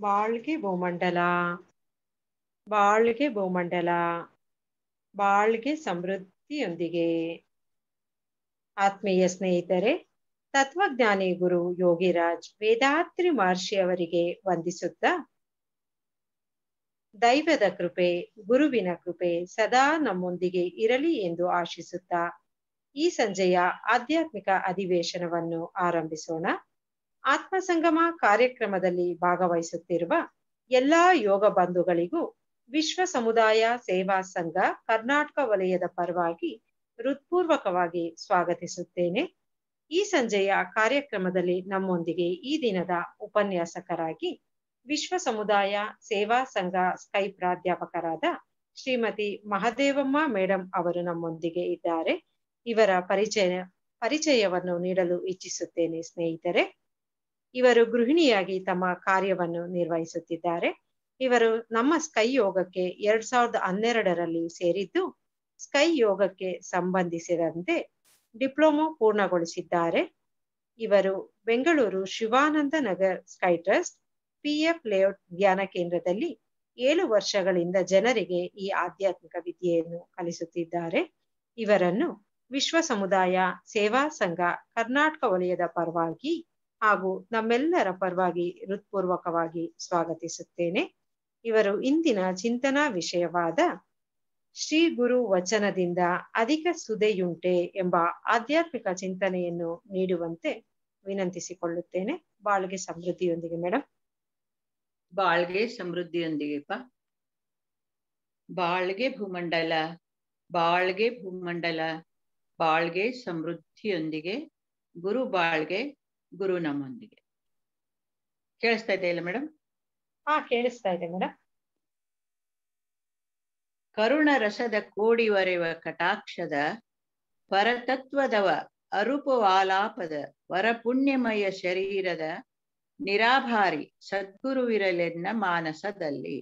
ಬಾಳ್ಗೆ ಭೂಮಂಡಲ ಬಾಳ್ಗೆ ಭೂಮಂಡಲ ಬಾಳ್ಗೆ ಸಮೃದ್ಧಿಯೊಂದಿಗೆ ಆತ್ಮೀಯ ಸ್ನೇಹಿತರೆ ತತ್ವಜ್ಞಾನಿ ಗುರು ಯೋಗಿರಾಜ್ ವೇದಾತ್ರಿ ಮಹರ್ಷಿ ಅವರಿಗೆ ವಂದಿಸುತ್ತಾ ದೈವದ ಕೃಪೆ ಗುರುವಿನ ಕೃಪೆ ಸದಾ ನಮ್ಮೊಂದಿಗೆ ಇರಲಿ ಎಂದು ಆಶಿಸುತ್ತಾ ಈ ಸಂಜೆಯ ಆಧ್ಯಾತ್ಮಿಕ ಅಧಿವೇಶನವನ್ನು ಆರಂಭಿಸೋಣ ಆತ್ಮ ಸಂಗಮ ಕಾರ್ಯಕ್ರಮದಲ್ಲಿ ಭಾಗವಹಿಸುತ್ತಿರುವ ಎಲ್ಲಾ ಯೋಗ ಬಂಧುಗಳಿಗೂ ವಿಶ್ವ ಸಮುದಾಯ ಸೇವಾ ಸಂಘ ಕರ್ನಾಟಕ ವಲಯದ ಪರವಾಗಿ ಹೃತ್ಪೂರ್ವಕವಾಗಿ ಸ್ವಾಗತಿಸುತ್ತೇನೆ ಈ ಸಂಜೆಯ ಕಾರ್ಯಕ್ರಮದಲ್ಲಿ ನಮ್ಮೊಂದಿಗೆ ಈ ದಿನದ ಉಪನ್ಯಾಸಕರಾಗಿ ವಿಶ್ವ ಸಮುದಾಯ ಸೇವಾ ಸಂಘ ಸ್ಕೈ ಪ್ರಾಧ್ಯಾಪಕರಾದ ಶ್ರೀಮತಿ ಮಹದೇವಮ್ಮ ಮೇಡಂ ಅವರು ನಮ್ಮೊಂದಿಗೆ ಇದ್ದಾರೆ ಇವರ ಪರಿಚಯ ಪರಿಚಯವನ್ನು ನೀಡಲು ಇಚ್ಛಿಸುತ್ತೇನೆ ಸ್ನೇಹಿತರೆ ಇವರು ಗೃಹಿಣಿಯಾಗಿ ತಮ್ಮ ಕಾರ್ಯವನ್ನು ನಿರ್ವಹಿಸುತ್ತಿದ್ದಾರೆ ಇವರು ನಮ್ಮ ಸ್ಕೈ ಯೋಗಕ್ಕೆ ಎರಡ್ ಸಾವಿರದ ಹನ್ನೆರಡರಲ್ಲಿ ಸೇರಿದ್ದು ಸ್ಕೈ ಯೋಗಕ್ಕೆ ಸಂಬಂಧಿಸಿದಂತೆ ಡಿಪ್ಲೊಮೊ ಪೂರ್ಣಗೊಳಿಸಿದ್ದಾರೆ ಇವರು Bengaluru Shivananda Nagar SKY trust PF layout ಜ್ಞಾನ ಕೇಂದ್ರದಲ್ಲಿ ಏಳು ವರ್ಷಗಳಿಂದ ಜನರಿಗೆ ಈ ಆಧ್ಯಾತ್ಮಿಕ ವಿದ್ಯೆಯನ್ನು ಕಲಿಸುತ್ತಿದ್ದಾರೆ ಇವರನ್ನು ವಿಶ್ವ ಸಮುದಾಯ ಸೇವಾ ಸಂಘ ಕರ್ನಾಟಕ ವಲಯದ ಪರವಾಗಿ ಹಾಗೂ ನಮ್ಮೆಲ್ಲರ ಪರವಾಗಿ ಹೃತ್ಪೂರ್ವಕವಾಗಿ ಸ್ವಾಗತಿಸುತ್ತೇನೆ ಇವರು ಇಂದಿನ ಚಿಂತನಾ ವಿಷಯವಾದ ಶ್ರೀ ಗುರು ವಚನದಿಂದ ಅಧಿಕ ಸುದೆಯುಂಟೆ ಎಂಬ ಆಧ್ಯಾತ್ಮಿಕ ಚಿಂತನೆಯನ್ನು ನೀಡುವಂತೆ ವಿನಂತಿಸಿಕೊಳ್ಳುತ್ತೇನೆ ಬಾಳ್ಗೆ ಸಮೃದ್ಧಿಯೊಂದಿಗೆ ಮೇಡಮ್ ಬಾಳ್ಗೆ ಸಮೃದ್ಧಿಯೊಂದಿಗೆಪ್ಪ ಬಾಳ್ಗೆ ಭೂಮಂಡಲ ಬಾಳ್ಗೆ ಭೂಮಂಡಲ ಬಾಳ್ಗೆ ಸಮೃದ್ಧಿಯೊಂದಿಗೆ ಗುರು ಬಾಳ್ಗೆ ಗುರು ನಮ್ಮೊಂದಿಗೆ ಕೇಳಿಸ್ತಾ ಇದೆ ಇಲ್ಲ ಮೇಡಮ್ ಹಾ ಕೇಳಿಸ್ತಾ ಇದೆ ಮೇಡಮ್ ಕರುಣ ರಸದ ಕೋಡಿವರೆವ ಕಟಾಕ್ಷದ ಪರತತ್ವದವ ಅರೂಪವಾಲಾಪದ ವರಪುಣ್ಯಮಯ ಶರೀರದ ನಿರಾಭಾರಿ ಸದ್ಗುರುವಿರಲೆನ್ನ ಮಾನಸದಲ್ಲಿ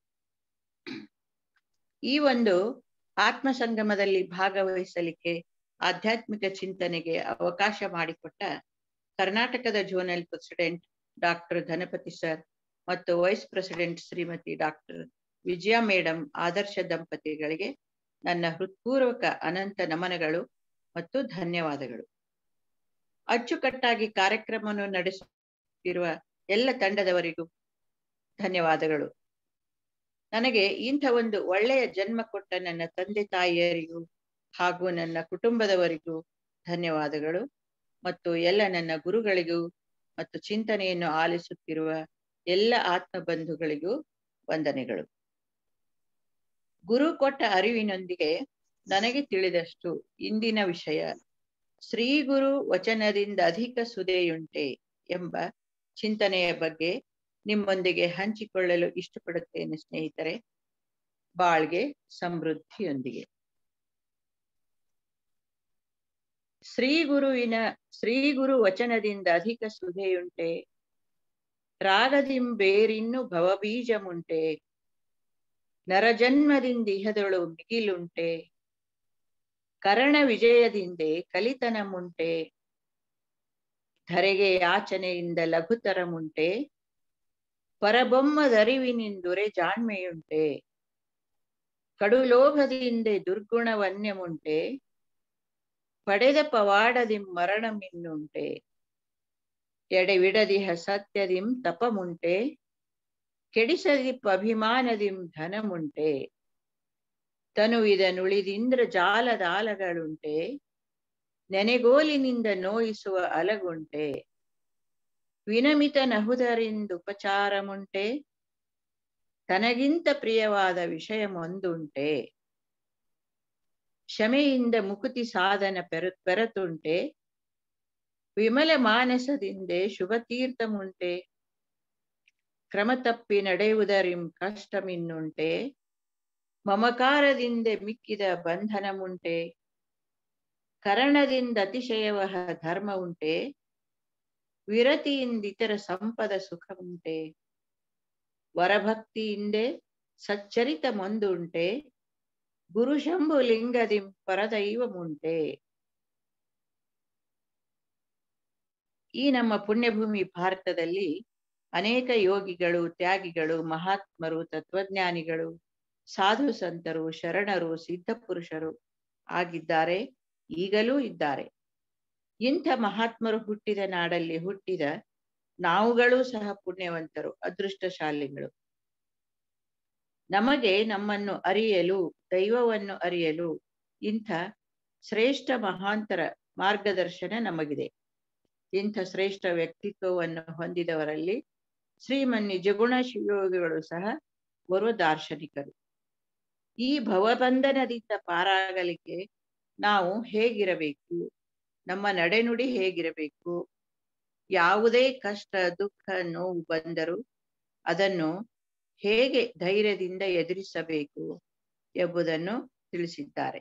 ಈ ಒಂದು ಆತ್ಮ ಸಂಗಮದಲ್ಲಿ ಭಾಗವಹಿಸಲಿಕ್ಕೆ ಆಧ್ಯಾತ್ಮಿಕ ಚಿಂತನೆಗೆ ಅವಕಾಶ ಮಾಡಿಕೊಟ್ಟ ಕರ್ನಾಟಕದ zonal president doctor Dhanapati sir ಮತ್ತು vice president Shrimati doctor Vijaya madam ಆದರ್ಶ ದಂಪತಿಗಳಿಗೆ ನನ್ನ ಹೃತ್ಪೂರ್ವಕ ಅನಂತ ನಮನಗಳು ಮತ್ತು ಧನ್ಯವಾದಗಳು ಅಚ್ಚುಕಟ್ಟಾಗಿ ಕಾರ್ಯಕ್ರಮವನ್ನು ನಡೆಸುತ್ತಿರುವ ಎಲ್ಲ ತಂಡದವರಿಗೂ ಧನ್ಯವಾದಗಳು ನನಗೆ ಇಂಥ ಒಂದು ಒಳ್ಳೆಯ ಜನ್ಮ ಕೊಟ್ಟ ನನ್ನ ತಂದೆ ತಾಯಿಯರಿಗೂ ಹಾಗೂ ನನ್ನ ಕುಟುಂಬದವರಿಗೂ ಧನ್ಯವಾದಗಳು ಮತ್ತು ಎಲ್ಲ ನನ್ನ ಗುರುಗಳಿಗೂ ಮತ್ತು ಚಿಂತನೆಯನ್ನು ಆಲಿಸುತ್ತಿರುವ ಎಲ್ಲ ಆತ್ಮ ಬಂಧುಗಳಿಗೂ ವಂದನೆಗಳು ಗುರು ಕೊಟ್ಟ ಅರಿವಿನೊಂದಿಗೆ ನನಗೆ ತಿಳಿದಷ್ಟು ಇಂದಿನ ವಿಷಯ ಶ್ರೀ ಗುರು ವಚನದಿಂದ ಅಧಿಕ ಸುದೆಯುಂಟೆ ಎಂಬ ಚಿಂತನೆಯ ಬಗ್ಗೆ ನಿಮ್ಮೊಂದಿಗೆ ಹಂಚಿಕೊಳ್ಳಲು ಇಷ್ಟಪಡುತ್ತೇನೆ ಸ್ನೇಹಿತರೆ ಬಾಳ್ಗೆ ಸಮೃದ್ಧಿಯೊಂದಿಗೆ ಶ್ರೀ ಗುರುವಿನ ಶ್ರೀ ಗುರು ವಚನದಿಂದ ಅಧಿಕ ಸುಧೆಯುಂಟೆ ರಾಗದಿಂಬೇರಿನ್ನು ಭವಬೀಜಮುಂಟೆ ನರಜನ್ಮದಿಂದ ಇಹದೊಳು ಮಿಗಿಲುಂಟೆ ಕರ್ಣ ವಿಜಯದಿಂದೆ ಕಲಿತನಮುಂಟೆ ಧರೆಗೆ ಯಾಚನೆಯಿಂದ ಲಘುತರಮುಂಟೆ ಪರಬೊಮ್ಮದರಿವಿನಿಂದುರೆ ಜಾಣ್ಮೆಯುಂಟೆ ಕಡುಲೋಭದಿಂದ ದುರ್ಗುಣವನ್ಯಮುಂಟೆ ಪಡೆದ ಪವಾಡದಿಂ ಮರಣಮಿನ್ನುಂಟೆ ಎಡೆವಿಡದಿಹ ಸತ್ಯದಿಂ ತಪಮುಂಟೆ ಕೆಡಿಸದಿಪ್ಪ ಅಭಿಮಾನದಿಂ ಧನಮುಂಟೆ ತನುವಿದ ನುಳಿದಿಂದ್ರ ಜಾಲದ ಆಲಗಳುಂಟೆ ನೆನೆಗೋಲಿನಿಂದ ನೋಯಿಸುವ ಅಲಗುಂಟೆ ವಿನಮಿತ ನಹುದರಿಂದುಪಚಾರಮುಂಟೆ ತನಗಿಂತ ಪ್ರಿಯವಾದ ವಿಷಯವೊಂದುಂಟೆ ಕ್ಷಮೆಯಿಂದ ಮುಕುತಿ ಸಾಧನ ಪೆರ ಪೆರತುಂಟೆ ವಿಮಲ ಮಾನಸದಿಂದೆ ಶುಭ ತೀರ್ಥಮುಂಟೆ ಕ್ರಮ ತಪ್ಪಿ ನಡೆಯುವುದರಿಂ ಕಷ್ಟಮಿನ್ನುಂಟೆ ಮಮಕಾರದಿಂದ ಮಿಕ್ಕಿದ ಬಂಧನಮುಂಟೆ ಕರಣದಿಂದ ಅತಿಶಯವಹ ಧರ್ಮ ಉಂಟೆ ವಿರತಿಯಿಂದ ಇತರ ಸಂಪದ ಸುಖ ಉಂಟೆ ವರಭಕ್ತಿಯಿಂದೆ ಸಚ್ಚರಿತ ಮೊಂದುಂಟೆ ಗುರು ಶಂಭು ಲಿಂಗದಿಂ ಪರದೈವಮುಂಟೆ ಈ ನಮ್ಮ ಪುಣ್ಯಭೂಮಿ ಭಾರತದಲ್ಲಿ ಅನೇಕ ಯೋಗಿಗಳು ತ್ಯಾಗಿಗಳು ಮಹಾತ್ಮರು ತತ್ವಜ್ಞಾನಿಗಳು ಸಾಧು ಸಂತರು ಶರಣರು ಸಿದ್ಧ ಪುರುಷರು ಆಗಿದ್ದಾರೆ ಈಗಲೂ ಇದ್ದಾರೆ ಇಂಥ ಮಹಾತ್ಮರು ಹುಟ್ಟಿದ ನಾಡಲ್ಲಿ ಹುಟ್ಟಿದ ನಾವುಗಳು ಸಹ ಪುಣ್ಯವಂತರು ಅದೃಷ್ಟಶಾಲಿಗಳು ನಮಗೆ ನಮ್ಮನ್ನು ಅರಿಯಲು ದೈವವನ್ನು ಅರಿಯಲು ಇಂಥ ಶ್ರೇಷ್ಠ ಮಹಾಂತರ ಮಾರ್ಗದರ್ಶನ ನಮಗಿದೆ ಇಂಥ ಶ್ರೇಷ್ಠ ವ್ಯಕ್ತಿತ್ವವನ್ನು ಹೊಂದಿದವರಲ್ಲಿ ಶ್ರೀಮನ್ ನಿಜಗುಣ ಶಿವಯೋಗಿಗಳು ಸಹ ಓರ್ವ ದಾರ್ಶನಿಕರು ಈ ಭವಬಂಧನದಿಂದ ಪಾರಾಗಲಿಕ್ಕೆ ನಾವು ಹೇಗಿರಬೇಕು ನಮ್ಮ ನಡೆನುಡಿ ಹೇಗಿರಬೇಕು ಯಾವುದೇ ಕಷ್ಟ ದುಃಖ ನೋವು ಬಂದರೂ ಅದನ್ನು ಹೇಗೆ ಧೈರ್ಯದಿಂದ ಎದುರಿಸಬೇಕು ಎಂಬುದನ್ನು ತಿಳಿಸಿದ್ದಾರೆ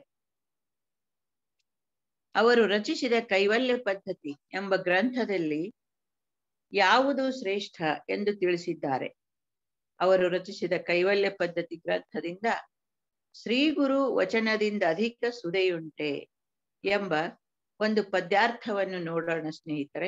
ಅವರು ರಚಿಸಿದ ಕೈವಲ್ಯ ಪದ್ಧತಿ ಎಂಬ ಗ್ರಂಥದಲ್ಲಿ ಯಾವುದು ಶ್ರೇಷ್ಠ ಎಂದು ತಿಳಿಸಿದ್ದಾರೆ ಅವರು ರಚಿಸಿದ ಕೈವಲ್ಯ ಪದ್ಧತಿ ಗ್ರಂಥದಿಂದ ಶ್ರೀ ಗುರು ವಚನದಿಂದ ಅಧಿಕ ಸುದೆಯುಂಟೆ ಎಂಬ ಒಂದು ಪದ್ಯಾರ್ಥವನ್ನು ನೋಡೋಣ ಸ್ನೇಹಿತರೆ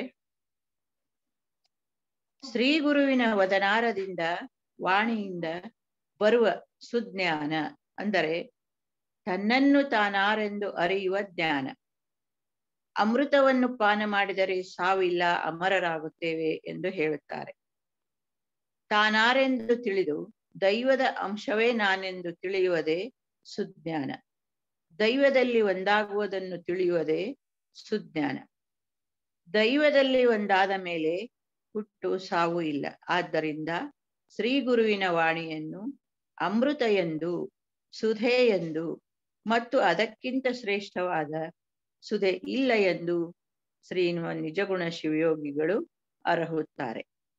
ಶ್ರೀ ಗುರುವಿನ ವದನಾರದಿಂದ ವಾಣಿಯಿಂದ ಬರುವ ಸುಜ್ಞಾನ ಅಂದರೆ ತನ್ನನ್ನು ತಾನಾರೆಂದು ಅರಿಯುವ ಜ್ಞಾನ ಅಮೃತವನ್ನು ಪಾನ ಮಾಡಿದರೆ ಸಾವಿಲ್ಲ ಅಮರರಾಗುತ್ತೇವೆ ಎಂದು ಹೇಳುತ್ತಾರೆ ತಾನಾರೆಂದು ತಿಳಿದು ದೈವದ ಅಂಶವೇ ನಾನೆಂದು ತಿಳಿಯುವುದೇ ಸುಜ್ಞಾನ ದೈವದಲ್ಲಿ ಒಂದಾಗುವುದನ್ನು ತಿಳಿಯುವುದೇ ಸುಜ್ಞಾನ ದೈವದಲ್ಲಿ ಒಂದಾದ ಮೇಲೆ ಹುಟ್ಟು ಸಾವು ಇಲ್ಲ ಆದ್ದರಿಂದ ಶ್ರೀ ಗುರುವಿನ ವಾಣಿಯನ್ನು ಅಮೃತ ಎಂದು ಸುಧೆ ಎಂದು ಮತ್ತು ಅದಕ್ಕಿಂತ ಶ್ರೇಷ್ಠವಾದ ಸುಧೆ ಇಲ್ಲ ಎಂದು ಶ್ರೀ ನಿಜಗುಣ ಶಿವಯೋಗಿಗಳು ಅರ್ಹುತ್ತಾರೆ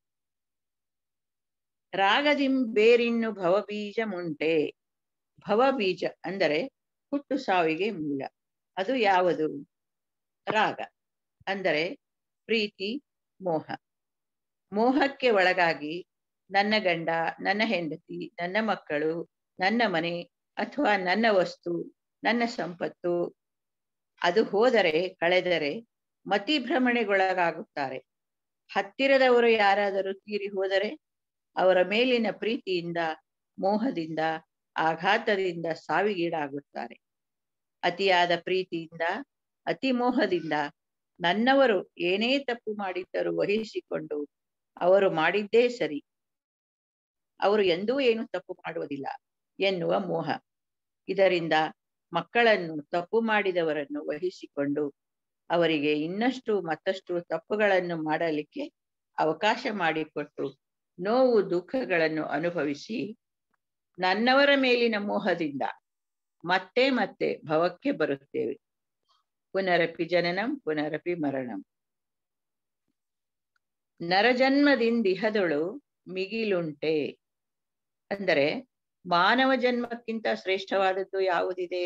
ರಾಗದಿಂ ಬೇರಿನ್ನು ಭವಬೀಜ ಮುಂಟೆ ಭವಬೀಜ ಅಂದರೆ ಹುಟ್ಟು ಸಾವಿಗೆ ಮೂಲ ಅದು ಯಾವುದು ರಾಗ ಅಂದರೆ ಪ್ರೀತಿ ಮೋಹ ಮೋಹಕ್ಕೆ ಒಳಗಾಗಿ ನನ್ನ ಗಂಡ ನನ್ನ ಹೆಂಡತಿ ನನ್ನ ಮಕ್ಕಳು ನನ್ನ ಮನೆ ಅಥವಾ ನನ್ನ ವಸ್ತು ನನ್ನ ಸಂಪತ್ತು ಅದು ಹೋದರೆ ಕಳೆದರೆ ಮತಿಭ್ರಮಣೆಗೊಳಗಾಗುತ್ತಾರೆ ಹತ್ತಿರದವರು ಯಾರಾದರೂ ತೀರಿ ಹೋದರೆ ಅವರ ಮೇಲಿನ ಪ್ರೀತಿಯಿಂದ ಮೋಹದಿಂದ ಆಘಾತದಿಂದ ಸಾವಿಗೀಡಾಗುತ್ತಾರೆ ಅತಿಯಾದ ಪ್ರೀತಿಯಿಂದ ಅತಿ ಮೋಹದಿಂದ ನನ್ನವರು ಏನೇ ತಪ್ಪು ಮಾಡಿದ್ದರೂ ವಹಿಸಿಕೊಂಡು ಅವರು ಮಾಡಿದ್ದೇ ಸರಿ ಅವರು ಎಂದೂ ಏನು ತಪ್ಪು ಮಾಡುವುದಿಲ್ಲ ಎನ್ನುವ ಮೋಹ ಇದರಿಂದ ಮಕ್ಕಳನ್ನು ತಪ್ಪು ಮಾಡಿದವರನ್ನು ವಹಿಸಿಕೊಂಡು ಅವರಿಗೆ ಇನ್ನಷ್ಟು ಮತ್ತಷ್ಟು ತಪ್ಪುಗಳನ್ನು ಮಾಡಲಿಕ್ಕೆ ಅವಕಾಶ ಮಾಡಿಕೊಟ್ಟು ನೋವು ದುಃಖಗಳನ್ನು ಅನುಭವಿಸಿ ನನ್ನವರ ಮೇಲಿನ ಮೋಹದಿಂದ ಮತ್ತೆ ಮತ್ತೆ ಭವಕ್ಕೆ ಬರುತ್ತೇವೆ ಪುನರಪಿ ಜನನಂ ಪುನರಪಿ ಮರಣಂ ನರಜನ್ಮದಿಂದಿಹದೊಳು ಮಿಗಿಲುಂಟೆ ಅಂದರೆ ಮಾನವ ಜನ್ಮಕ್ಕಿಂತ ಶ್ರೇಷ್ಠವಾದದ್ದು ಯಾವುದಿದೆ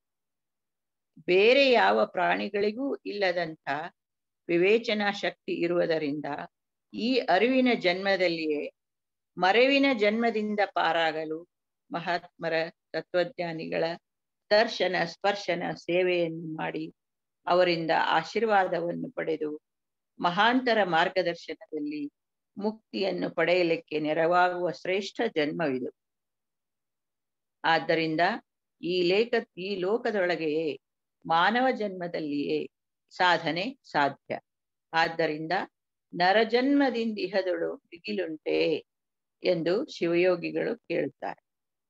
ಬೇರೆ ಯಾವ ಪ್ರಾಣಿಗಳಿಗೂ ಇಲ್ಲದಂತ ವಿವೇಚನಾ ಶಕ್ತಿ ಇರುವುದರಿಂದ ಈ ಅರಿವಿನ ಜನ್ಮದಲ್ಲಿಯೇ ಮರೆವಿನ ಜನ್ಮದಿಂದ ಪಾರಾಗಲು ಮಹಾತ್ಮರ ತತ್ವಜ್ಞಾನಿಗಳ ದರ್ಶನ ಸ್ಪರ್ಶನ ಸೇವೆಯನ್ನು ಮಾಡಿ ಅವರಿಂದ ಆಶೀರ್ವಾದವನ್ನು ಪಡೆದು ಮಹಾಂತರ ಮಾರ್ಗದರ್ಶನದಲ್ಲಿ ಮುಕ್ತಿಯನ್ನು ಪಡೆಯಲಿಕ್ಕೆ ನೆರವಾಗುವ ಶ್ರೇಷ್ಠ ಜನ್ಮವಿದು ಆದ್ದರಿಂದ ಈ ಲೇಖ ಈ ಲೋಕದೊಳಗೆಯೇ ಮಾನವ ಜನ್ಮದಲ್ಲಿಯೇ ಸಾಧನೆ ಸಾಧ್ಯ ಆದ್ದರಿಂದ ನರಜನ್ಮದಿಂದ ಇಹದೊಳು ಬಿಗಿಲುಂಟೆ ಎಂದು ಶಿವಯೋಗಿಗಳು ಕೇಳುತ್ತಾರೆ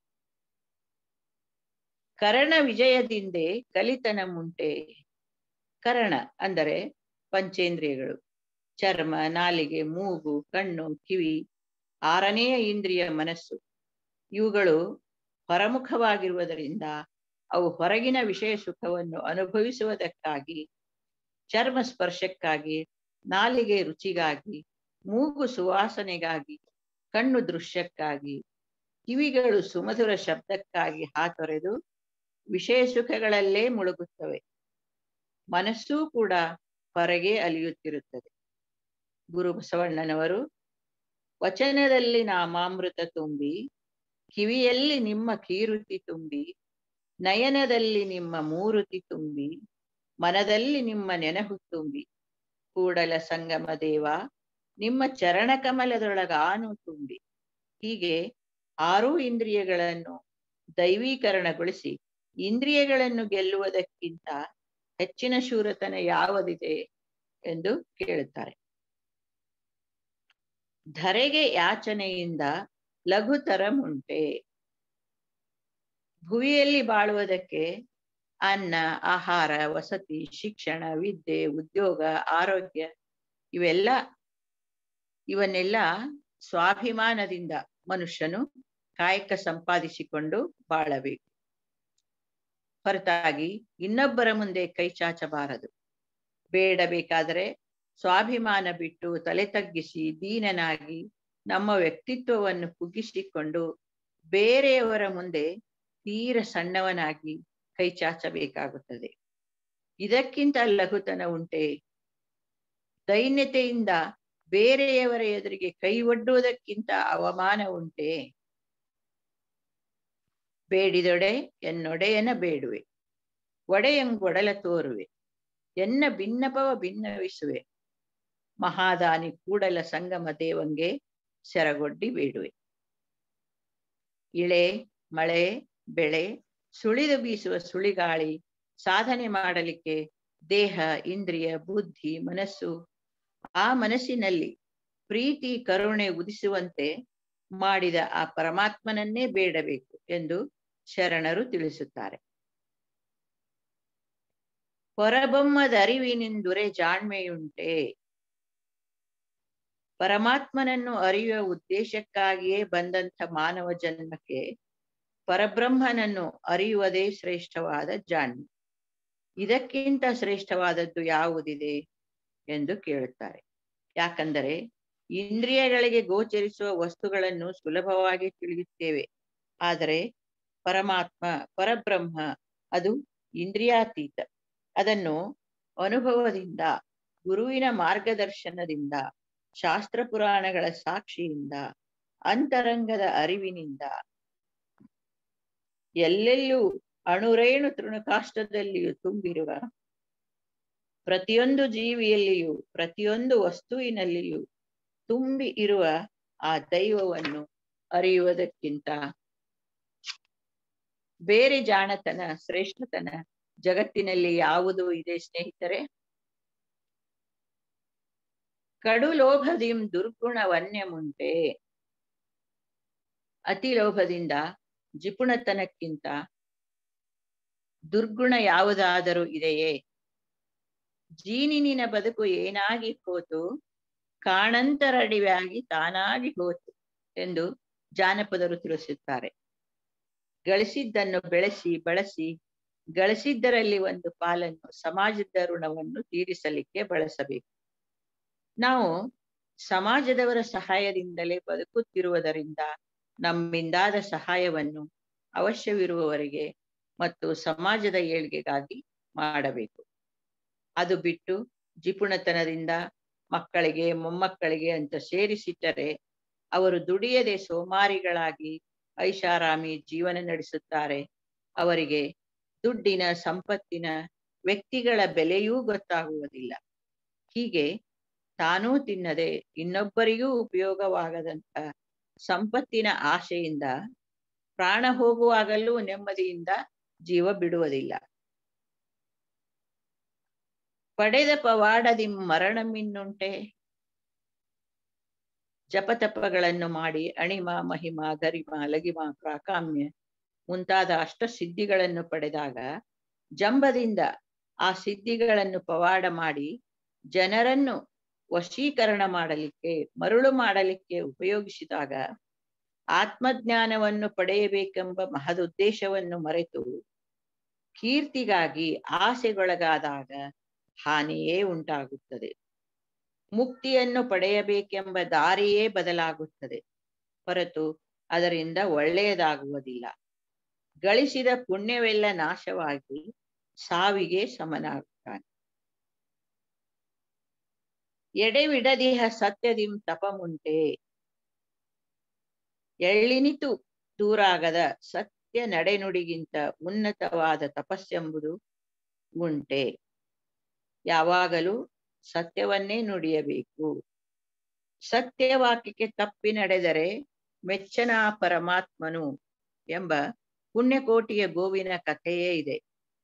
ಕರ್ಣ ವಿಜಯದಿಂದೆ ಕಲಿತನ ಮುಂಟೆ ಕರ್ಣ ಅಂದರೆ ಪಂಚೇಂದ್ರಿಯಗಳು ಚರ್ಮ ನಾಲಿಗೆ ಮೂಗು ಕಣ್ಣು ಕಿವಿ ಆರನೆಯ ಇಂದ್ರಿಯ ಮನಸ್ಸು ಇವುಗಳು ಹೊರಮುಖವಾಗಿರುವುದರಿಂದ ಅವು ಹೊರಗಿನ ವಿಷಯ ಸುಖವನ್ನು ಅನುಭವಿಸುವುದಕ್ಕಾಗಿ ಚರ್ಮ ಸ್ಪರ್ಶಕ್ಕಾಗಿ ನಾಲಿಗೆ ರುಚಿಗಾಗಿ ಮೂಗು ಸುವಾಸನೆಗಾಗಿ ಕಣ್ಣು ದೃಶ್ಯಕ್ಕಾಗಿ ಕಿವಿಗಳು ಸುಮಧುರ ಶಬ್ದಕ್ಕಾಗಿ ಹಾತೊರೆದು ವಿಷಯ ಸುಖಗಳಲ್ಲೇ ಮುಳುಗುತ್ತವೆ ಮನಸ್ಸೂ ಕೂಡ ಹೊರಗೆ ಅಲಿಯುತ್ತಿರುತ್ತದೆ ಗುರು ಬಸವಣ್ಣನವರು ವಚನದಲ್ಲಿ ನಾಮಾಮೃತ ತುಂಬಿ ಕಿವಿಯಲ್ಲಿ ನಿಮ್ಮ ಕೀರುತಿ ತುಂಬಿ ನಯನದಲ್ಲಿ ನಿಮ್ಮ ಮೂರುತಿ ತುಂಬಿ ಮನದಲ್ಲಿ ನಿಮ್ಮ ನೆನಹು ತುಂಬಿ ಕೂಡಲ ಸಂಗಮ ದೇವ ನಿಮ್ಮ ಚರಣಕಮಲದೊಳಗಾನು ತುಂಬಿ ಹೀಗೆ ಆರೂ ಇಂದ್ರಿಯಗಳನ್ನು ದೈವೀಕರಣಗೊಳಿಸಿ ಇಂದ್ರಿಯಗಳನ್ನು ಗೆಲ್ಲುವುದಕ್ಕಿಂತ ಹೆಚ್ಚಿನ ಶೂರತನ ಯಾವುದಿದೆ ಎಂದು ಕೇಳುತ್ತಾರೆ ಧರೆಗೆ ಯಾಚನೆಯಿಂದ ಲಘುತರಮುಂಟೆ ಭುವಿಯಲ್ಲಿ ಬಾಳುವುದಕ್ಕೆ ಅನ್ನ ಆಹಾರ ವಸತಿ ಶಿಕ್ಷಣ ವಿದ್ಯೆ ಉದ್ಯೋಗ ಆರೋಗ್ಯ ಇವೆಲ್ಲ ಇವನ್ನೆಲ್ಲ ಸ್ವಾಭಿಮಾನದಿಂದ ಮನುಷ್ಯನು ಕಾಯಕ ಸಂಪಾದಿಸಿಕೊಂಡು ಬಾಳಬೇಕು ಹೊರತಾಗಿ ಇನ್ನೊಬ್ಬರ ಮುಂದೆ ಕೈ ಚಾಚಬಾರದು ಬೇಡಬೇಕಾದರೆ ಸ್ವಾಭಿಮಾನ ಬಿಟ್ಟು ತಲೆ ತಗ್ಗಿಸಿ ದೀನನಾಗಿ ನಮ್ಮ ವ್ಯಕ್ತಿತ್ವವನ್ನು ಕುಗ್ಗಿಸಿಕೊಂಡು ಬೇರೆಯವರ ಮುಂದೆ ತೀರ ಸಣ್ಣವನಾಗಿ ಕೈ ಚಾಚಬೇಕಾಗುತ್ತದೆ ಇದಕ್ಕಿಂತ ಲಘುತನ ಉಂಟೆ ದೈನ್ಯತೆಯಿಂದ ಬೇರೆಯವರ ಎದುರಿಗೆ ಕೈ ಒಡ್ಡುವುದಕ್ಕಿಂತ ಅವಮಾನ ಉಂಟೆ ಬೇಡಿದೊಡೆ ಎನ್ನೊಡೆಯನ ಬೇಡುವೆ ಒಡೆಯಂಗೊಡಲ ತೋರುವೆ ಎನ್ನ ಭಿನ್ನಪವ ಭಿನ್ನವಿಸುವೆ ಮಹಾದಾನಿ ಕೂಡಲ ಸಂಗಮ ದೇವಂಗೆ ಸೆರಗೊಡ್ಡಿ ಬೇಡುವೆ ಇಳೆ ಮಳೆ ಬೆಳೆ ಸುಳಿದು ಬೀಸುವ ಸುಳಿಗಾಳಿ ಸಾಧನೆ ಮಾಡಲಿಕ್ಕೆ ದೇಹ ಇಂದ್ರಿಯ ಬುದ್ಧಿ ಮನಸ್ಸು ಆ ಮನಸ್ಸಿನಲ್ಲಿ ಪ್ರೀತಿ ಕರುಣೆ ಉದಿಸುವಂತೆ ಮಾಡಿದ ಆ ಪರಮಾತ್ಮನನ್ನೇ ಬೇಡಬೇಕು ಎಂದು ಶರಣರು ತಿಳಿಸುತ್ತಾರೆ ಹೊರಬೊಮ್ಮದ ಅರಿವಿನಿಂದುರೆ ಜಾಣ್ಮೆಯುಂಟೆ ಪರಮಾತ್ಮನನ್ನು ಅರಿಯುವ ಉದ್ದೇಶಕ್ಕಾಗಿಯೇ ಬಂದಂಥ ಮಾನವ ಜನ್ಮಕ್ಕೆ ಪರಬ್ರಹ್ಮನನ್ನು ಅರಿಯುವುದೇ ಶ್ರೇಷ್ಠವಾದ ಜಾಣ್ಮೆ ಇದಕ್ಕಿಂತ ಶ್ರೇಷ್ಠವಾದದ್ದು ಯಾವುದಿದೆ ಎಂದು ಕೇಳುತ್ತಾರೆ ಯಾಕಂದರೆ ಇಂದ್ರಿಯಗಳಿಗೆ ಗೋಚರಿಸುವ ವಸ್ತುಗಳನ್ನು ಸುಲಭವಾಗಿ ತಿಳಿಯುತ್ತೇವೆ ಆದರೆ ಪರಮಾತ್ಮ ಪರಬ್ರಹ್ಮ ಅದು ಇಂದ್ರಿಯಾತೀತ ಅದನ್ನು ಅನುಭವದಿಂದ ಗುರುವಿನ ಮಾರ್ಗದರ್ಶನದಿಂದ ಶಾಸ್ತ್ರ ಪುರಾಣಗಳ ಸಾಕ್ಷಿಯಿಂದ ಅಂತರಂಗದ ಅರಿವಿನಿಂದ ಎಲ್ಲೆಲ್ಲೂ ಅಣುರೇಣು ತೃಣಕಾಷ್ಟದಲ್ಲಿಯೂ ತುಂಬಿರುವ ಪ್ರತಿಯೊಂದು ಜೀವಿಯಲ್ಲಿಯೂ ಪ್ರತಿಯೊಂದು ವಸ್ತುವಿನಲ್ಲಿಯೂ ತುಂಬಿ ಇರುವ ಆ ದೈವವನ್ನು ಅರಿಯುವುದಕ್ಕಿಂತ ಬೇರೆ ಜಾಣತನ ಶ್ರೇಷ್ಠತನ ಜಗತ್ತಿನಲ್ಲಿ ಯಾವುದು ಇದೆ ಸ್ನೇಹಿತರೆ ಕಡು ಲೋಭದಿಂ ದುರ್ಗುಣ ವನ್ಯ ಮುಂಟೆ ಅತಿ ಲೋಭದಿಂದ ಜಿಪುಣತನಕ್ಕಿಂತ ದುರ್ಗುಣ ಯಾವುದಾದರೂ ಇದೆಯೇ ಜೀನಿನಿನ ಬದುಕು ಏನಾಗಿ ಹೋತು ಕಾಣಂತರಡಿವಾಗಿ ತಾನಾಗಿ ಹೋತು ಎಂದು ಜಾನಪದರು ತಿಳಿಸುತ್ತಾರೆ ಗಳಿಸಿದ್ದನ್ನು ಬೆಳೆಸಿ ಬಳಸಿ ಗಳಿಸಿದ್ದರಲ್ಲಿ ಒಂದು ಪಾಲನ್ನು ಸಮಾಜದ ಋಣವನ್ನು ತೀರಿಸಲಿಕ್ಕೆ ಬಳಸಬೇಕು ನಾವು ಸಮಾಜದವರ ಸಹಾಯದಿಂದಲೇ ಬದುಕುತ್ತಿರುವುದರಿಂದ ನಮ್ಮಿಂದಾದ ಸಹಾಯವನ್ನು ಅವಶ್ಯವಿರುವವರಿಗೆ ಮತ್ತು ಸಮಾಜದ ಏಳ್ಗೆಗಾಗಿ ಮಾಡಬೇಕು ಅದು ಬಿಟ್ಟು ಜಿಪುಣತನದಿಂದ ಮಕ್ಕಳಿಗೆ ಮೊಮ್ಮಕ್ಕಳಿಗೆ ಅಂತ ಸೇರಿಸಿಟ್ಟರೆ ಅವರು ದುಡಿಯದೆ ಸೋಮಾರಿಗಳಾಗಿ ಐಷಾರಾಮಿ ಜೀವನ ನಡೆಸುತ್ತಾರೆ ಅವರಿಗೆ ದುಡ್ಡಿನ ಸಂಪತ್ತಿನ ವ್ಯಕ್ತಿಗಳ ಬೆಲೆಯೂ ಗೊತ್ತಾಗುವುದಿಲ್ಲ ಹೀಗೆ ತಾನೂ ತಿನ್ನದೆ ಇನ್ನೊಬ್ಬರಿಗೂ ಉಪಯೋಗವಾಗದಂತ ಸಂಪತ್ತಿನ ಆಶೆಯಿಂದ ಪ್ರಾಣ ಹೋಗುವಾಗಲೂ ನೆಮ್ಮದಿಯಿಂದ ಜೀವ ಬಿಡುವುದಿಲ್ಲ ಪಡೆದ ಪವಾಡದಿ ಮರಣಮಿನ್ನುಂಟೆ ಜಪತಪಗಳನ್ನು ಮಾಡಿ ಅಣಿಮ ಮಹಿಮ ಗರಿಮ ಲಗಿಮ ಪ್ರಾಕಾಮ್ಯ ಮುಂತಾದ ಅಷ್ಟ ಸಿದ್ಧಿಗಳನ್ನು ಪಡೆದಾಗ ಜಂಬದಿಂದ ಆ ಸಿದ್ಧಿಗಳನ್ನು ಪವಾಡ ಮಾಡಿ ಜನರನ್ನು ವಶೀಕರಣ ಮಾಡಲಿಕ್ಕೆ ಮರುಳು ಮಾಡಲಿಕ್ಕೆ ಉಪಯೋಗಿಸಿದಾಗ ಆತ್ಮಜ್ಞಾನವನ್ನು ಪಡೆಯಬೇಕೆಂಬ ಮಹದುದ್ದೇಶವನ್ನು ಮರೆತು ಕೀರ್ತಿಗಾಗಿ ಆಸೆಗೊಳಗಾದಾಗ ಹಾನಿಯೇ ಉಂಟಾಗುತ್ತದೆ ಮುಕ್ತಿಯನ್ನು ಪಡೆಯಬೇಕೆಂಬ ದಾರಿಯೇ ಬದಲಾಗುತ್ತದೆ ಹೊರತು ಅದರಿಂದ ಒಳ್ಳೆಯದಾಗುವುದಿಲ್ಲ ಗಳಿಸಿದ ಪುಣ್ಯವೆಲ್ಲ ನಾಶವಾಗಿ ಸಾವಿಗೆ ಸಮನಾಗುತ್ತಾನೆ ಎಡೆವಿಡದಿಹ ಸತ್ಯದಿಂ ತಪಮುಂಟೆ ಎಳ್ಳಿನಿತು ದೂರಾಗದ ಸತ್ಯ ನಡೆನುಡಿಗಿಂತ ಉನ್ನತವಾದ ತಪಸ್ಸೆಂಬುದು ಉಂಟೆ ಯಾವಾಗಲೂ ಸತ್ಯವನ್ನೇ ನುಡಿಯಬೇಕು ಸತ್ಯವಾಕ್ಯಕ್ಕೆ ತಪ್ಪಿ ನಡೆದರೆ ಮೆಚ್ಚನ ಪರಮಾತ್ಮನು ಎಂಬ ಪುಣ್ಯಕೋಟಿಯ ಗೋವಿನ ಕಥೆಯೇ ಇದೆ